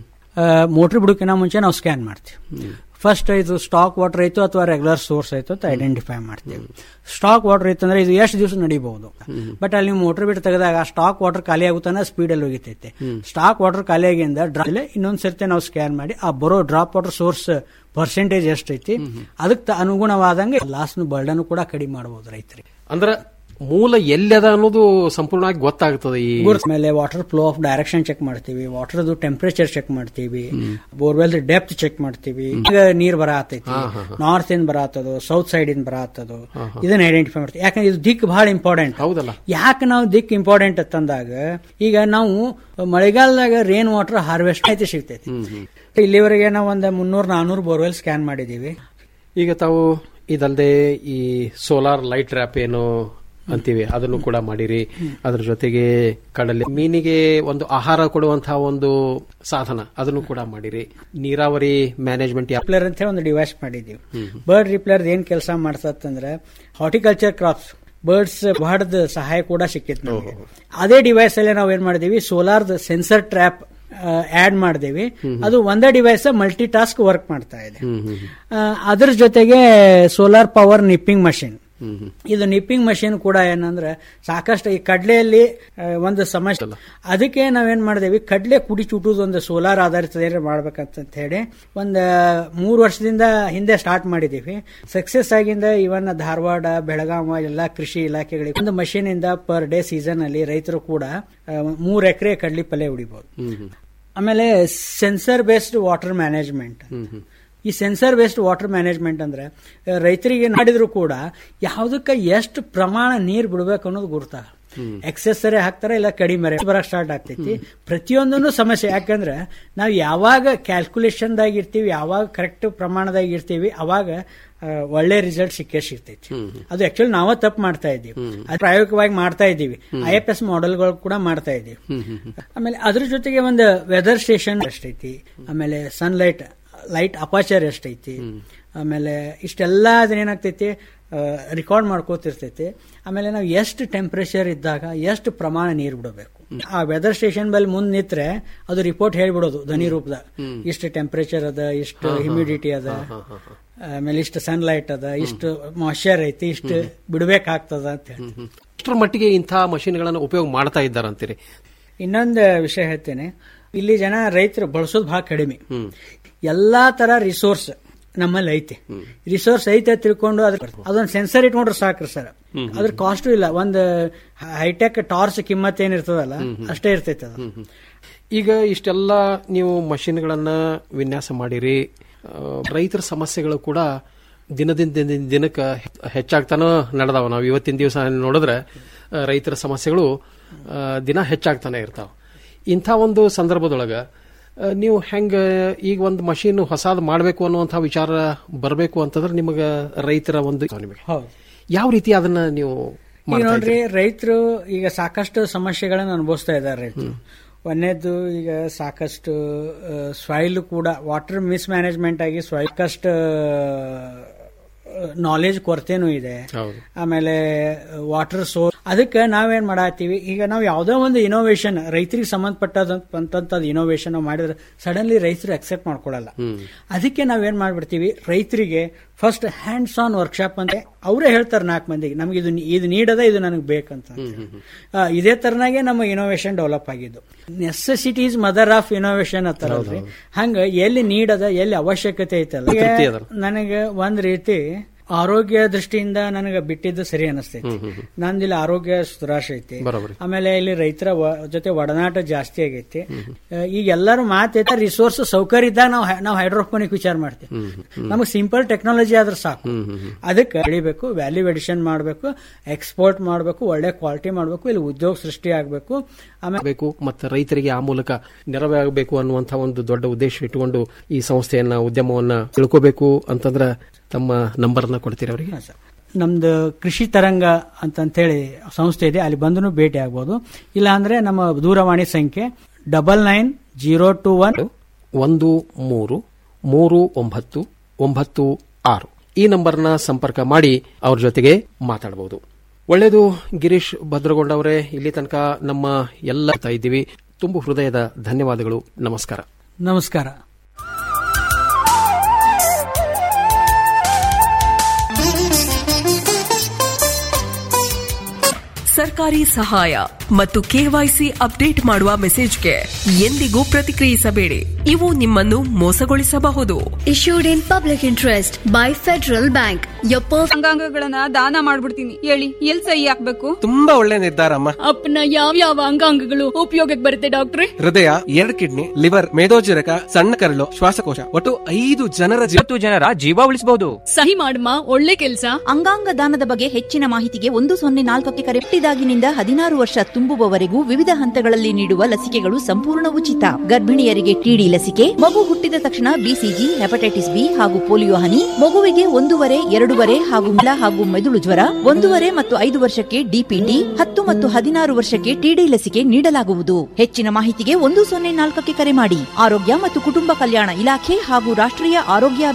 ಮೋಟ್ರ್ ಬಿಡೋಕಿನ ಮುಂಚೆ ನಾವು ಸ್ಕ್ಯಾನ್ ಮಾಡ್ತೀವಿ ಫಸ್ಟ್ ಇದು ಸ್ಟಾಕ್ ವಾಟರ್ ಐತು ಅಥವಾ ರೆಗ್ಯುಲರ್ ಸೋರ್ಸ್ ಐತು ಅಂತ ಐಡೆಂಟಿಫೈ ಮಾಡ್ತೀವಿ ಸ್ಟಾಕ್ ವಾಟರ್ ಐತೆ ಅಂದ್ರೆ ಇದು ಎಷ್ಟು ದಿವಸ ನಡೀಬಹುದು ಬಟ್ ಅಲ್ಲಿ ನೀವು ಮೋಟರ್ ಬಿಟ್ಟು ತೆಗೆದಾಗ ಸ್ಟಾಕ್ ವಾಟರ್ ಖಾಲಿ ಆಗುತ್ತಾನ ಸ್ಪೀಡ್ ಅಲ್ಲಿ ಹೋಗಿತೈತೆ ಸ್ಟಾಕ್ ವಾಟರ್ ಖಾಲಿ ಆಗಿಂದ ಡ್ರಾ ಇನ್ನೊಂದ್ ಸರ್ತಿ ನಾವು ಸ್ಕ್ಯಾನ್ ಮಾಡಿ ಆ ಬರೋ ಡ್ರಾಪ್ ವಾಟರ್ ಸೋರ್ಸ್ ಪರ್ಸೆಂಟೇಜ್ ಎಷ್ಟೈತಿ ಅದಕ್ಕೆ ಅನುಗುಣವಾದಂಗೆ ಲಾಸ್ ಬರ್ಡನ್ ಕೂಡ ಕಡಿಮೆ ಮಾಡಬಹುದು ರೈತರಿಗೆ ಅಂದ್ರ ಮೂಲ ಎಲ್ಲದ ಅನ್ನೋದು ಸಂಪೂರ್ಣವಾಗಿ ಗೊತ್ತಾಗ್ತದೆ ಈ ಮೇಲೆ water flow of direction check ಮಾಡ್ತೀವಿ ವಾಟರ್ ಟೆಂಪರೇಚರ್ ಚೆಕ್ ಮಾಡ್ತೀವಿ ಬೋರ್ವೆಲ್ ಡೆಪ್ತ್ ಚೆಕ್ ಮಾಡ್ತೀವಿ ಈಗ ನೀರ್ ಬರತೈತಿ ನಾರ್ತ್ ಇಂದ ಬರತ್ತದು ಸೌತ್ ಸೈಡ್ ಇಂದ ಬರತ್ತದು ಇದನ್ನ ಐಡೆಂಟಿಫೈ ಮಾಡ್ತೀವಿ ಯಾಕಂದ್ರೆ ಇದು ದಿಕ್ ಬಹಳ ಇಂಪಾರ್ಟೆಂಟ್ ಹೌದಲ್ಲ ಯಾಕೆ ನಾವು ದಿಕ್ ಇಂಪಾರ್ಟೆಂಟ್ ಅಂತಂದಾಗ ಈಗ ನಾವು ಮಳೆಗಾಲದಾಗ ರೇನ್ ವಾಟರ್ ಹಾರ್ವೆಸ್ಟ್ ಐತಿ ಸಿಗ್ತೈತಿ ಇಲ್ಲಿವರೆಗೆ ನಾವು ಒಂದು ಮುನ್ನೂರ್ ನಾನೂರು ಬೋರ್ವೆಲ್ ಸ್ಕ್ಯಾನ್ ಮಾಡಿದೀವಿ ಈಗ ತಾವು ಇದಲ್ಲದೆ ಈ ಸೋಲಾರ್ ಲೈಟ್ ರ್ಯಾಪ್ ಏನು ಅಂತೀವಿ ಅದನ್ನು ಕೂಡ ಮಾಡಿರಿ ಅದ್ರ ಜೊತೆಗೆ ಕಡಲೆ ಮೀನಿಗೆ ಒಂದು ಆಹಾರ ಕೊಡುವಂತಹ ಒಂದು ಸಾಧನ ಅದನ್ನು ಕೂಡ ಮಾಡಿರಿ ನೀರಾವರಿ ಮ್ಯಾನೇಜ್ಮೆಂಟ್ ರಿಪ್ಲೇರ್ ಅಂತ ಹೇಳಿ ಒಂದು ಡಿವೈಸ್ ಮಾಡಿದೀವಿ ಬರ್ಡ್ ರಿಪ್ಲೇರ್ ಏನ್ ಕೆಲಸ ಮಾಡ್ತಂದ್ರೆ ಹಾರ್ಟಿಕಲ್ಚರ್ ಕ್ರಾಪ್ಸ್ ಬರ್ಡ್ಸ್ ಬಹಳದ ಸಹಾಯ ಕೂಡ ಸಿಕ್ಕಿತ್ತು ನಮಗೆ ಅದೇ ಡಿವೈಸ್ ಅಲ್ಲಿ ನಾವು ಏನ್ ಮಾಡಿದೀವಿ ಸೋಲಾರ್ ಸೆನ್ಸರ್ ಟ್ರ್ಯಾಪ್ ಆಡ್ ಮಾಡಿದೀವಿ ಅದು ಒಂದೇ ಡಿವೈಸ್ ಮಲ್ಟಿ ಟಾಸ್ಕ್ ವರ್ಕ್ ಮಾಡ್ತಾ ಇದೆ ಆ, ಅದ್ರ ಜೊತೆಗೆ ಸೋಲಾರ್ ಪವರ್ ನಿಪ್ಪಿಂಗ್ ಮಷಿನ್ ಇದು ನಿಪ್ಪಿಂಗ್ ಮಷಿನ್ ಕೂಡ ಏನಂದ್ರೆ ಸಾಕಷ್ಟು ಈ ಕಡ್ಲೆಯಲ್ಲಿ ಆ, ಒಂದು ಸಮಸ್ಯೆ ಅದಕ್ಕೆ ನಾವೇನ್ ಮಾಡಿದೇವಿ ಕಡ್ಲೆ ಕುಡಿ ಚುಟುದು ಒಂದು ಸೋಲಾರ್ ಆಧಾರಿತ ಏನಾರ ಮಾಡ್ಬೇಕಂತ ಹೇಳಿ ಒಂದು ಮೂರು ವರ್ಷದಿಂದ ಹಿಂದೆ ಸ್ಟಾರ್ಟ್ ಮಾಡಿದೀವಿ ಸಕ್ಸಸ್ ಆಗಿಂದ ಇವನ್ ಧಾರವಾಡ ಬೆಳಗಾವ ಎಲ್ಲಾ ಕೃಷಿ ಇಲಾಖೆಗಳಿಗೆ ಒಂದು ಮಷೀನ್ ಇಂದ ಪರ್ ಡೇ ಸೀಸನ್ ಅಲ್ಲಿ ರೈತರು ಕೂಡ ಮೂರ್ ಎಕರೆ ಕಡ್ಲಿ ಪಲ್ಯ ಹೊಡಿಬಹುದು ಆಮೇಲೆ ಸೆನ್ಸರ್ ಬೇಸ್ಡ್ ವಾಟರ್ ಮ್ಯಾನೇಜ್ಮೆಂಟ್ ಈ ಸೆನ್ಸರ್ ಬೇಸ್ಡ್ ವಾಟರ್ ಮ್ಯಾನೇಜ್ಮೆಂಟ್ ಅಂದ್ರೆ ಆ, ರೈತರಿಗೆ ಮಾಡಿದ್ರು ಕೂಡ ಯಾವುದಕ್ಕೆ ಎಷ್ಟು ಪ್ರಮಾಣ ನೀರು ಬಿಡ್ಬೇಕು ಅನ್ನೋದು ಗುರ್ತ ಎಕ್ಸೆಸ್ ಸರಿ ಹಾಕ್ತಾರೆ ಇಲ್ಲ ಕಡಿಮೆ ಬರಕ್ ಸ್ಟಾರ್ಟ್ ಆಗ್ತೈತಿ ಪ್ರತಿಯೊಂದನ್ನು ಸಮಸ್ಯೆ ಯಾಕಂದ್ರೆ ನಾವು ಯಾವಾಗ ಕ್ಯಾಲ್ಕುಲೇಷನ್ ದಾಗ ಇರ್ತೀವಿ ಯಾವಾಗ ಕರೆಕ್ಟ್ ಪ್ರಮಾಣದಾಗ ಇರ್ತೀವಿ ಅವಾಗ ಆ, ಒಳ್ಳೆ ರಿಸಲ್ಟ್ ಸಿಕ್ಕೇ ಸಿಗ್ತೈತಿ ಅದು ಆಕ್ಚುಲಿ ನಾವ ತಪ್ಪು ಮಾಡ್ತಾ ಇದ್ದೀವಿ ಅದು ಪ್ರಾಯೋಗಿಕವಾಗಿ ಮಾಡ್ತಾ ಇದ್ದೀವಿ ಐ ಎಫ್ ಎಸ್ ಮಾಡೆಲ್ಗಳು ಕೂಡ ಮಾಡ್ತಾ ಇದ್ದೀವಿ ಆಮೇಲೆ ಅದ್ರ ಜೊತೆಗೆ ಒಂದು ವೆದರ್ ಸ್ಟೇಷನ್ ಎಷ್ಟೈತಿ ಆಮೇಲೆ ಸನ್ಲೈಟ್ ಲೈಟ್ ಅಪಾಚರ್ ಎಷ್ಟೈತಿ ಆಮೇಲೆ ಇಷ್ಟೆಲ್ಲ ಅದೇನಾಗ್ತೈತಿ ರೆಕಾರ್ಡ್ ಮಾಡ್ಕೋತಿರ್ತೈತಿ ಆಮೇಲೆ ನಾವು ಎಷ್ಟು ಟೆಂಪರೇಚರ್ ಇದ್ದಾಗ ಎಷ್ಟು ಪ್ರಮಾಣ ನೀರು ಬಿಡಬೇಕು ಆ ವೆದರ್ ಸ್ಟೇಷನ್ ಬಲ್ಲಿ ಮುಂದ್ ನಿಂತ್ರೆ ಅದು ರಿಪೋರ್ಟ್ ಹೇಳ್ಬಿಡೋದು ಧ್ವನಿ ರೂಪದ ಇಷ್ಟು ಟೆಂಪರೇಚರ್ ಅದ ಇಷ್ಟು ಹ್ಯುಮಿಡಿಟಿ ಅದ ಆಮೇಲೆ ಇಷ್ಟು ಸನ್ಲೈಟ್ ಅದ ಇಷ್ಟು ಮಾಯ್ಚರ್ ಐತಿ ಇಷ್ಟು ಬಿಡ್ಬೇಕಾಗ್ತದ ಅಂತ ಹೇಳಿ ಅಷ್ಟರ ಮಟ್ಟಿಗೆ ಇಂಥ ಮಷಿನ್ಗಳನ್ನು ಉಪಯೋಗ ಮಾಡ್ತಾ ಇದ್ದಾರಂತೀರಿ ಇನ್ನೊಂದು ವಿಷಯ ಹೇಳ್ತೇನೆ ಇಲ್ಲಿ ಜನ ರೈತರು ಬಳಸೋದು ಬಹಳ ಕಡಿಮೆ ಎಲ್ಲಾ ತರ ರಿಸೋರ್ಸ್ ನಮ್ಮಲ್ಲಿ ಐತಿ ರಿಸೋರ್ಸ್ ಐತೆ ಅಂತ ತಿಳ್ಕೊಂಡು ಅದ್ರ ಅದೊಂದು ಸೆನ್ಸರ್ ಇಟ್ಕೊಂಡ್ರೆ ಸಾಕ್ರಿ ಸರ್ ಅದ್ರ ಕಾಸ್ಟು ಇಲ್ಲ ಒಂದು ಹೈಟೆಕ್ ಟಾರ್ಚ್ ಕಿಮ್ಮತ್ ಏನಿರ್ತದಲ್ಲ ಅಷ್ಟೇ ಇರ್ತೈತೆ ಅದು ಈಗ ಇಷ್ಟೆಲ್ಲ ನೀವು ಮಷಿನ್ಗಳನ್ನ ವಿನ್ಯಾಸ ಮಾಡಿರಿ ಆ, ರೈತರ ಸಮಸ್ಯೆಗಳು ಕೂಡ ದಿನದಿಂದ ದಿನ- ದಿನಕ್ಕೆ ಹೆಚ್ಚಾಗ್ತಾನೋ ನಡೆದಾವ ನಾವು ಇವತ್ತಿನ ದಿವಸ ನೋಡಿದ್ರೆ ಆ, ರೈತರ ಸಮಸ್ಯೆಗಳು ಆ, ದಿನ ಹೆಚ್ಚಾಗ್ತಾನೆ ಇರ್ತಾವ ಇಂಥ ಒಂದು ಸಂದರ್ಭದೊಳಗ ಆ, ನೀವು ಹೆಂಗ ಈಗ ಒಂದು ಮಷೀನ್ ಹೊಸಾದ್ ಮಾಡಬೇಕು ಅನ್ನುವಂಥ ವಿಚಾರ ಬರಬೇಕು ಅಂತಂದ್ರೆ ನಿಮಗೆ ರೈತರ ಒಂದು ನಿಮಗೆ ಹೌದು ಯಾವ ರೀತಿ ಅದನ್ನ ನೀವು ಈಗ ಮಾಡ್ತಾ ನೋಡ್ರಿ ಇದ್ದೀರಿ? ರೈತರು ಈಗ ಸಾಕಷ್ಟು ಸಮಸ್ಯೆಗಳನ್ನು ಅನುಭವಿಸ್ತಾ ಇದ್ದಾರೆ ರೈತರು ಒಂದೇದು ಈಗ ಸಾಕಷ್ಟು ಸಾಯಿಲ್ ಕೂಡ ವಾಟರ್ ಮಿಸ್ ಮ್ಯಾನೇಜ್ಮೆಂಟ್ ಆಗಿ ಸಾಕಷ್ಟು ನಾಲೆಜ್ ಕೊರತೆನೂ ಇದೆ ಹೌದು ಆಮೇಲೆ ವಾಟರ್ ಸೋರ್ಸ್ ಅದಕ್ಕೆ ನಾವೇನ್ ಮಾಡತ್ತೀವಿ ಈಗ ನಾವು ಯಾವುದೋ ಒಂದು ಇನೋವೇಷನ್ ರೈತರಿಗೆ ಸಂಬಂಧಪಟ್ಟದಂತ ಇನೋವೇಷನ್ ನಾವು ಮಾಡಿದ್ರೆ ಸಡನ್ಲಿ ರೈತರು ಅಕ್ಸೆಪ್ಟ್ ಮಾಡ್ಕೊಳಲ್ಲ ಅದಕ್ಕೆ ನಾವೇನ್ ಮಾಡ್ಬಿಡ್ತೀವಿ ರೈತರಿಗೆ ಫಸ್ಟ್ ಹ್ಯಾಂಡ್ಸ್ ಆನ್ ವರ್ಕ್ಶಾಪ್ ಅಂತ ಅವರೇ ಹೇಳ್ತಾರೆ ನಾಲ್ಕು ಮಂದಿಗೆ ನಮ್ಗೆ ಇದು ಇದು ನೀಡದ ಇದು ನನಗೆ ಬೇಕಂತ ಆ, ಇದೇ ತರನಾಗೆ ನಮ್ಮ ಇನೋವೇಷನ್ ಡೆವಲಪ್ ಆಗಿದ್ದು necessity is mother of innovation ಅಂತಾರಲ್ರಿ ಹಂಗ ಎಲ್ಲಿ ನೀಡದ ಎಲ್ಲಿ ಅವಶ್ಯಕತೆ ಐತಲ್ಲ ತೃಪ್ತಿ ಈಗ ಅದರ. ನನಗೆ ಒಂದ್ ರೀತಿ ಆರೋಗ್ಯ ದೃಷ್ಟಿಯಿಂದ ನನಗೆ ಬಿಟ್ಟಿದ್ದು ಸರಿ ಅನಿಸ್ತೈತಿ ನಂದಿಲ್ಲಿ ಆರೋಗ್ಯ ಸುಧಾರಿಸ ಐತಿ ಬರೋಬ್ಬರಿ. ಆಮೇಲೆ ಇಲ್ಲಿ ರೈತರ ವ- ಜೊತೆ ಒಡನಾಟ ಜಾಸ್ತಿ ಆಗೈತಿ ಆ, ಈಗ ಎಲ್ಲರೂ ಮಾತೈತೆ ರಿಸೋರ್ಸ್ ಸೌಕರ್ಯ ಇದ್ದಾಗ ನಾವು ನಾವು ಹೈಡ್ರೋಫೋನಿಕ್ ವಿಚಾರ ಮಾಡ್ತೀವಿ ನಮಗೆ ಸಿಂಪಲ್ ಟೆಕ್ನಾಲಜಿ ಆದ್ರೆ ಸಾಕು ಅದಕ್ಕೆ ಬೆಳಿಬೇಕು ವ್ಯಾಲ್ಯೂ ಎಡಿಷನ್ ಮಾಡಬೇಕು ಎಕ್ಸ್ಪೋರ್ಟ್ ಮಾಡಬೇಕು ಒಳ್ಳೆ ಕ್ವಾಲಿಟಿ ಮಾಡಬೇಕು ಇಲ್ಲಿ ಉದ್ಯೋಗ ಸೃಷ್ಟಿ ಆಗಬೇಕು ಆಮೇಲೆ ಬೇಕು ಮತ್ತು ರೈತರಿಗೆ ಆ ಮೂಲಕ ನೆರವಾಗಬೇಕು ಅನ್ನುವಂಥ ಒಂದು ದೊಡ್ಡ ಉದ್ದೇಶ ಇಟ್ಟುಕೊಂಡು ಈ ಸಂಸ್ಥೆಯನ್ನ ಉದ್ಯಮವನ್ನ ತಿಳ್ಕೋಬೇಕು ಅಂತಂದ್ರೆ ತಮ್ಮ ನಂಬರ್ನ ಕೊಡ್ತೀರಿ ಅವರಿಗೆ ನಮ್ದು ಕೃಷಿ ತರಂಗ ಅಂತಂತೇಳಿ ಸಂಸ್ಥೆ ಇದೆ ಅಲ್ಲಿ ಬಂದು ಭೇಟಿ ಆಗ್ಬೋದು ಇಲ್ಲ ಅಂದ್ರೆ ನಮ್ಮ ದೂರವಾಣಿ ಸಂಖ್ಯೆ double nine zero two one ಒಂದು ಮೂರು ಮೂರು ಒಂಬತ್ತು ಒಂಬತ್ತು ಆರು ಈ ನಂಬರ್ನ ಸಂಪರ್ಕ ಮಾಡಿ ಅವ್ರ ಜೊತೆಗೆ ಮಾತಾಡಬಹುದು ಒಳ್ಳೆಯದು ಗಿರೀಶ್ ಭದ್ರಗೊಂಡ ಅವರೇ ಇಲ್ಲಿ ತನಕ ನಮ್ಮ ಎಲ್ಲ ತಾ ಇದ್ದೀವಿ ತುಂಬು ಹೃದಯದ ಧನ್ಯವಾದಗಳು ನಮಸ್ಕಾರ ನಮಸ್ಕಾರ ಸರ್ಕಾರಿ ಸಹಾಯ ಮತ್ತು ಕೆವೈಸಿ ಅಪ್ಡೇಟ್ ಮಾಡುವ ಮೆಸೇಜ್ಗೆ ಎಂದಿಗೂ ಪ್ರತಿಕ್ರಿಯಿಸಬೇಡಿ ಇವು ನಿಮ್ಮನ್ನು ಮೋಸಗೊಳಿಸಬಹುದು issued in public interest by Federal Bank. Your perfect ಅಂಗಾಂಗಗಳನ್ನ ದಾನ ಮಾಡ್ಬಿಡ್ತೀನಿ ಹೇಳಿ ಎಲ್ ಸಹಿ ಹಾಕ್ಬೇಕು ತುಂಬಾ ಒಳ್ಳೆ ನಿರ್ಧಾರ ಅಮ್ಮ ಅಪ್ಪನ ಯಾವ ಯಾವ ಅಂಗಾಂಗಗಳು ಉಪಯೋಗಕ್ಕೆ ಬರುತ್ತೆ ಡಾಕ್ಟ್ರೆ ಹೃದಯ ಎರಡು ಕಿಡ್ನಿ ಲಿವರ್ ಮೇದೋಜರಕ ಸಣ್ಣ ಕರಳು ಶ್ವಾಸಕೋಶ ಒಟ್ಟು ಐದು ಜನರ ಹತ್ತು ಜನರ ಜೀವ ಉಳಿಸಬಹುದು ಸಹಿ ಮಾಡಮ್ಮ ಒಳ್ಳೆ ಕೆಲ್ಸ ಅಂಗಾಂಗ ದಾನದ ಬಗ್ಗೆ ಹೆಚ್ಚಿನ ಮಾಹಿತಿಗೆ ಒಂದು ಸೊನ್ನೆ ನಾಲ್ಕಕ್ಕೆ ಕರೆ ಹುಟ್ಟಿದಾಗಿನಿಂದ ಹದಿನಾರು ವರ್ಷ ತುಂಬುವವರೆಗೂ ವಿವಿಧ ಹಂತಗಳಲ್ಲಿ ನೀಡುವ ಲಸಿಕೆಗಳು ಸಂಪೂರ್ಣ ಉಚಿತ ಗರ್ಭಿಣಿಯರಿಗೆ ಟಿಡಿ ಲಸಿಕೆ ಮಗು ಹುಟ್ಟಿದ ತಕ್ಷಣ ಬಿಸಿಜಿ ಹೆಪಟೈಟಿಸ್ ಬಿ ಹಾಗೂ ಪೋಲಿಯೋ ಹನಿ ಮಗುವಿಗೆ ಒಂದೂವರೆ ಎರಡೂವರೆ ಹಾಗೂ ಮಲ ಹಾಗೂ ಮೆದುಳು ಜ್ವರ ಒಂದೂವರೆ ಮತ್ತು ಐದು ವರ್ಷಕ್ಕೆ ಡಿಪಿಟಿ ಹತ್ತು ಮತ್ತು ಹದಿನಾರು ವರ್ಷಕ್ಕೆ ಟಿಡಿ ಲಸಿಕೆ ನೀಡಲಾಗುವುದು ಹೆಚ್ಚಿನ ಮಾಹಿತಿಗೆ ಒಂದು ಸೊನ್ನೆ ನಾಲ್ಕಕ್ಕೆ ಕರೆ ಮಾಡಿ ಆರೋಗ್ಯ ಮತ್ತು ಕುಟುಂಬ ಕಲ್ಯಾಣ ಇಲಾಖೆ ಹಾಗೂ ರಾಷ್ಟ್ರೀಯ ಆರೋಗ್ಯ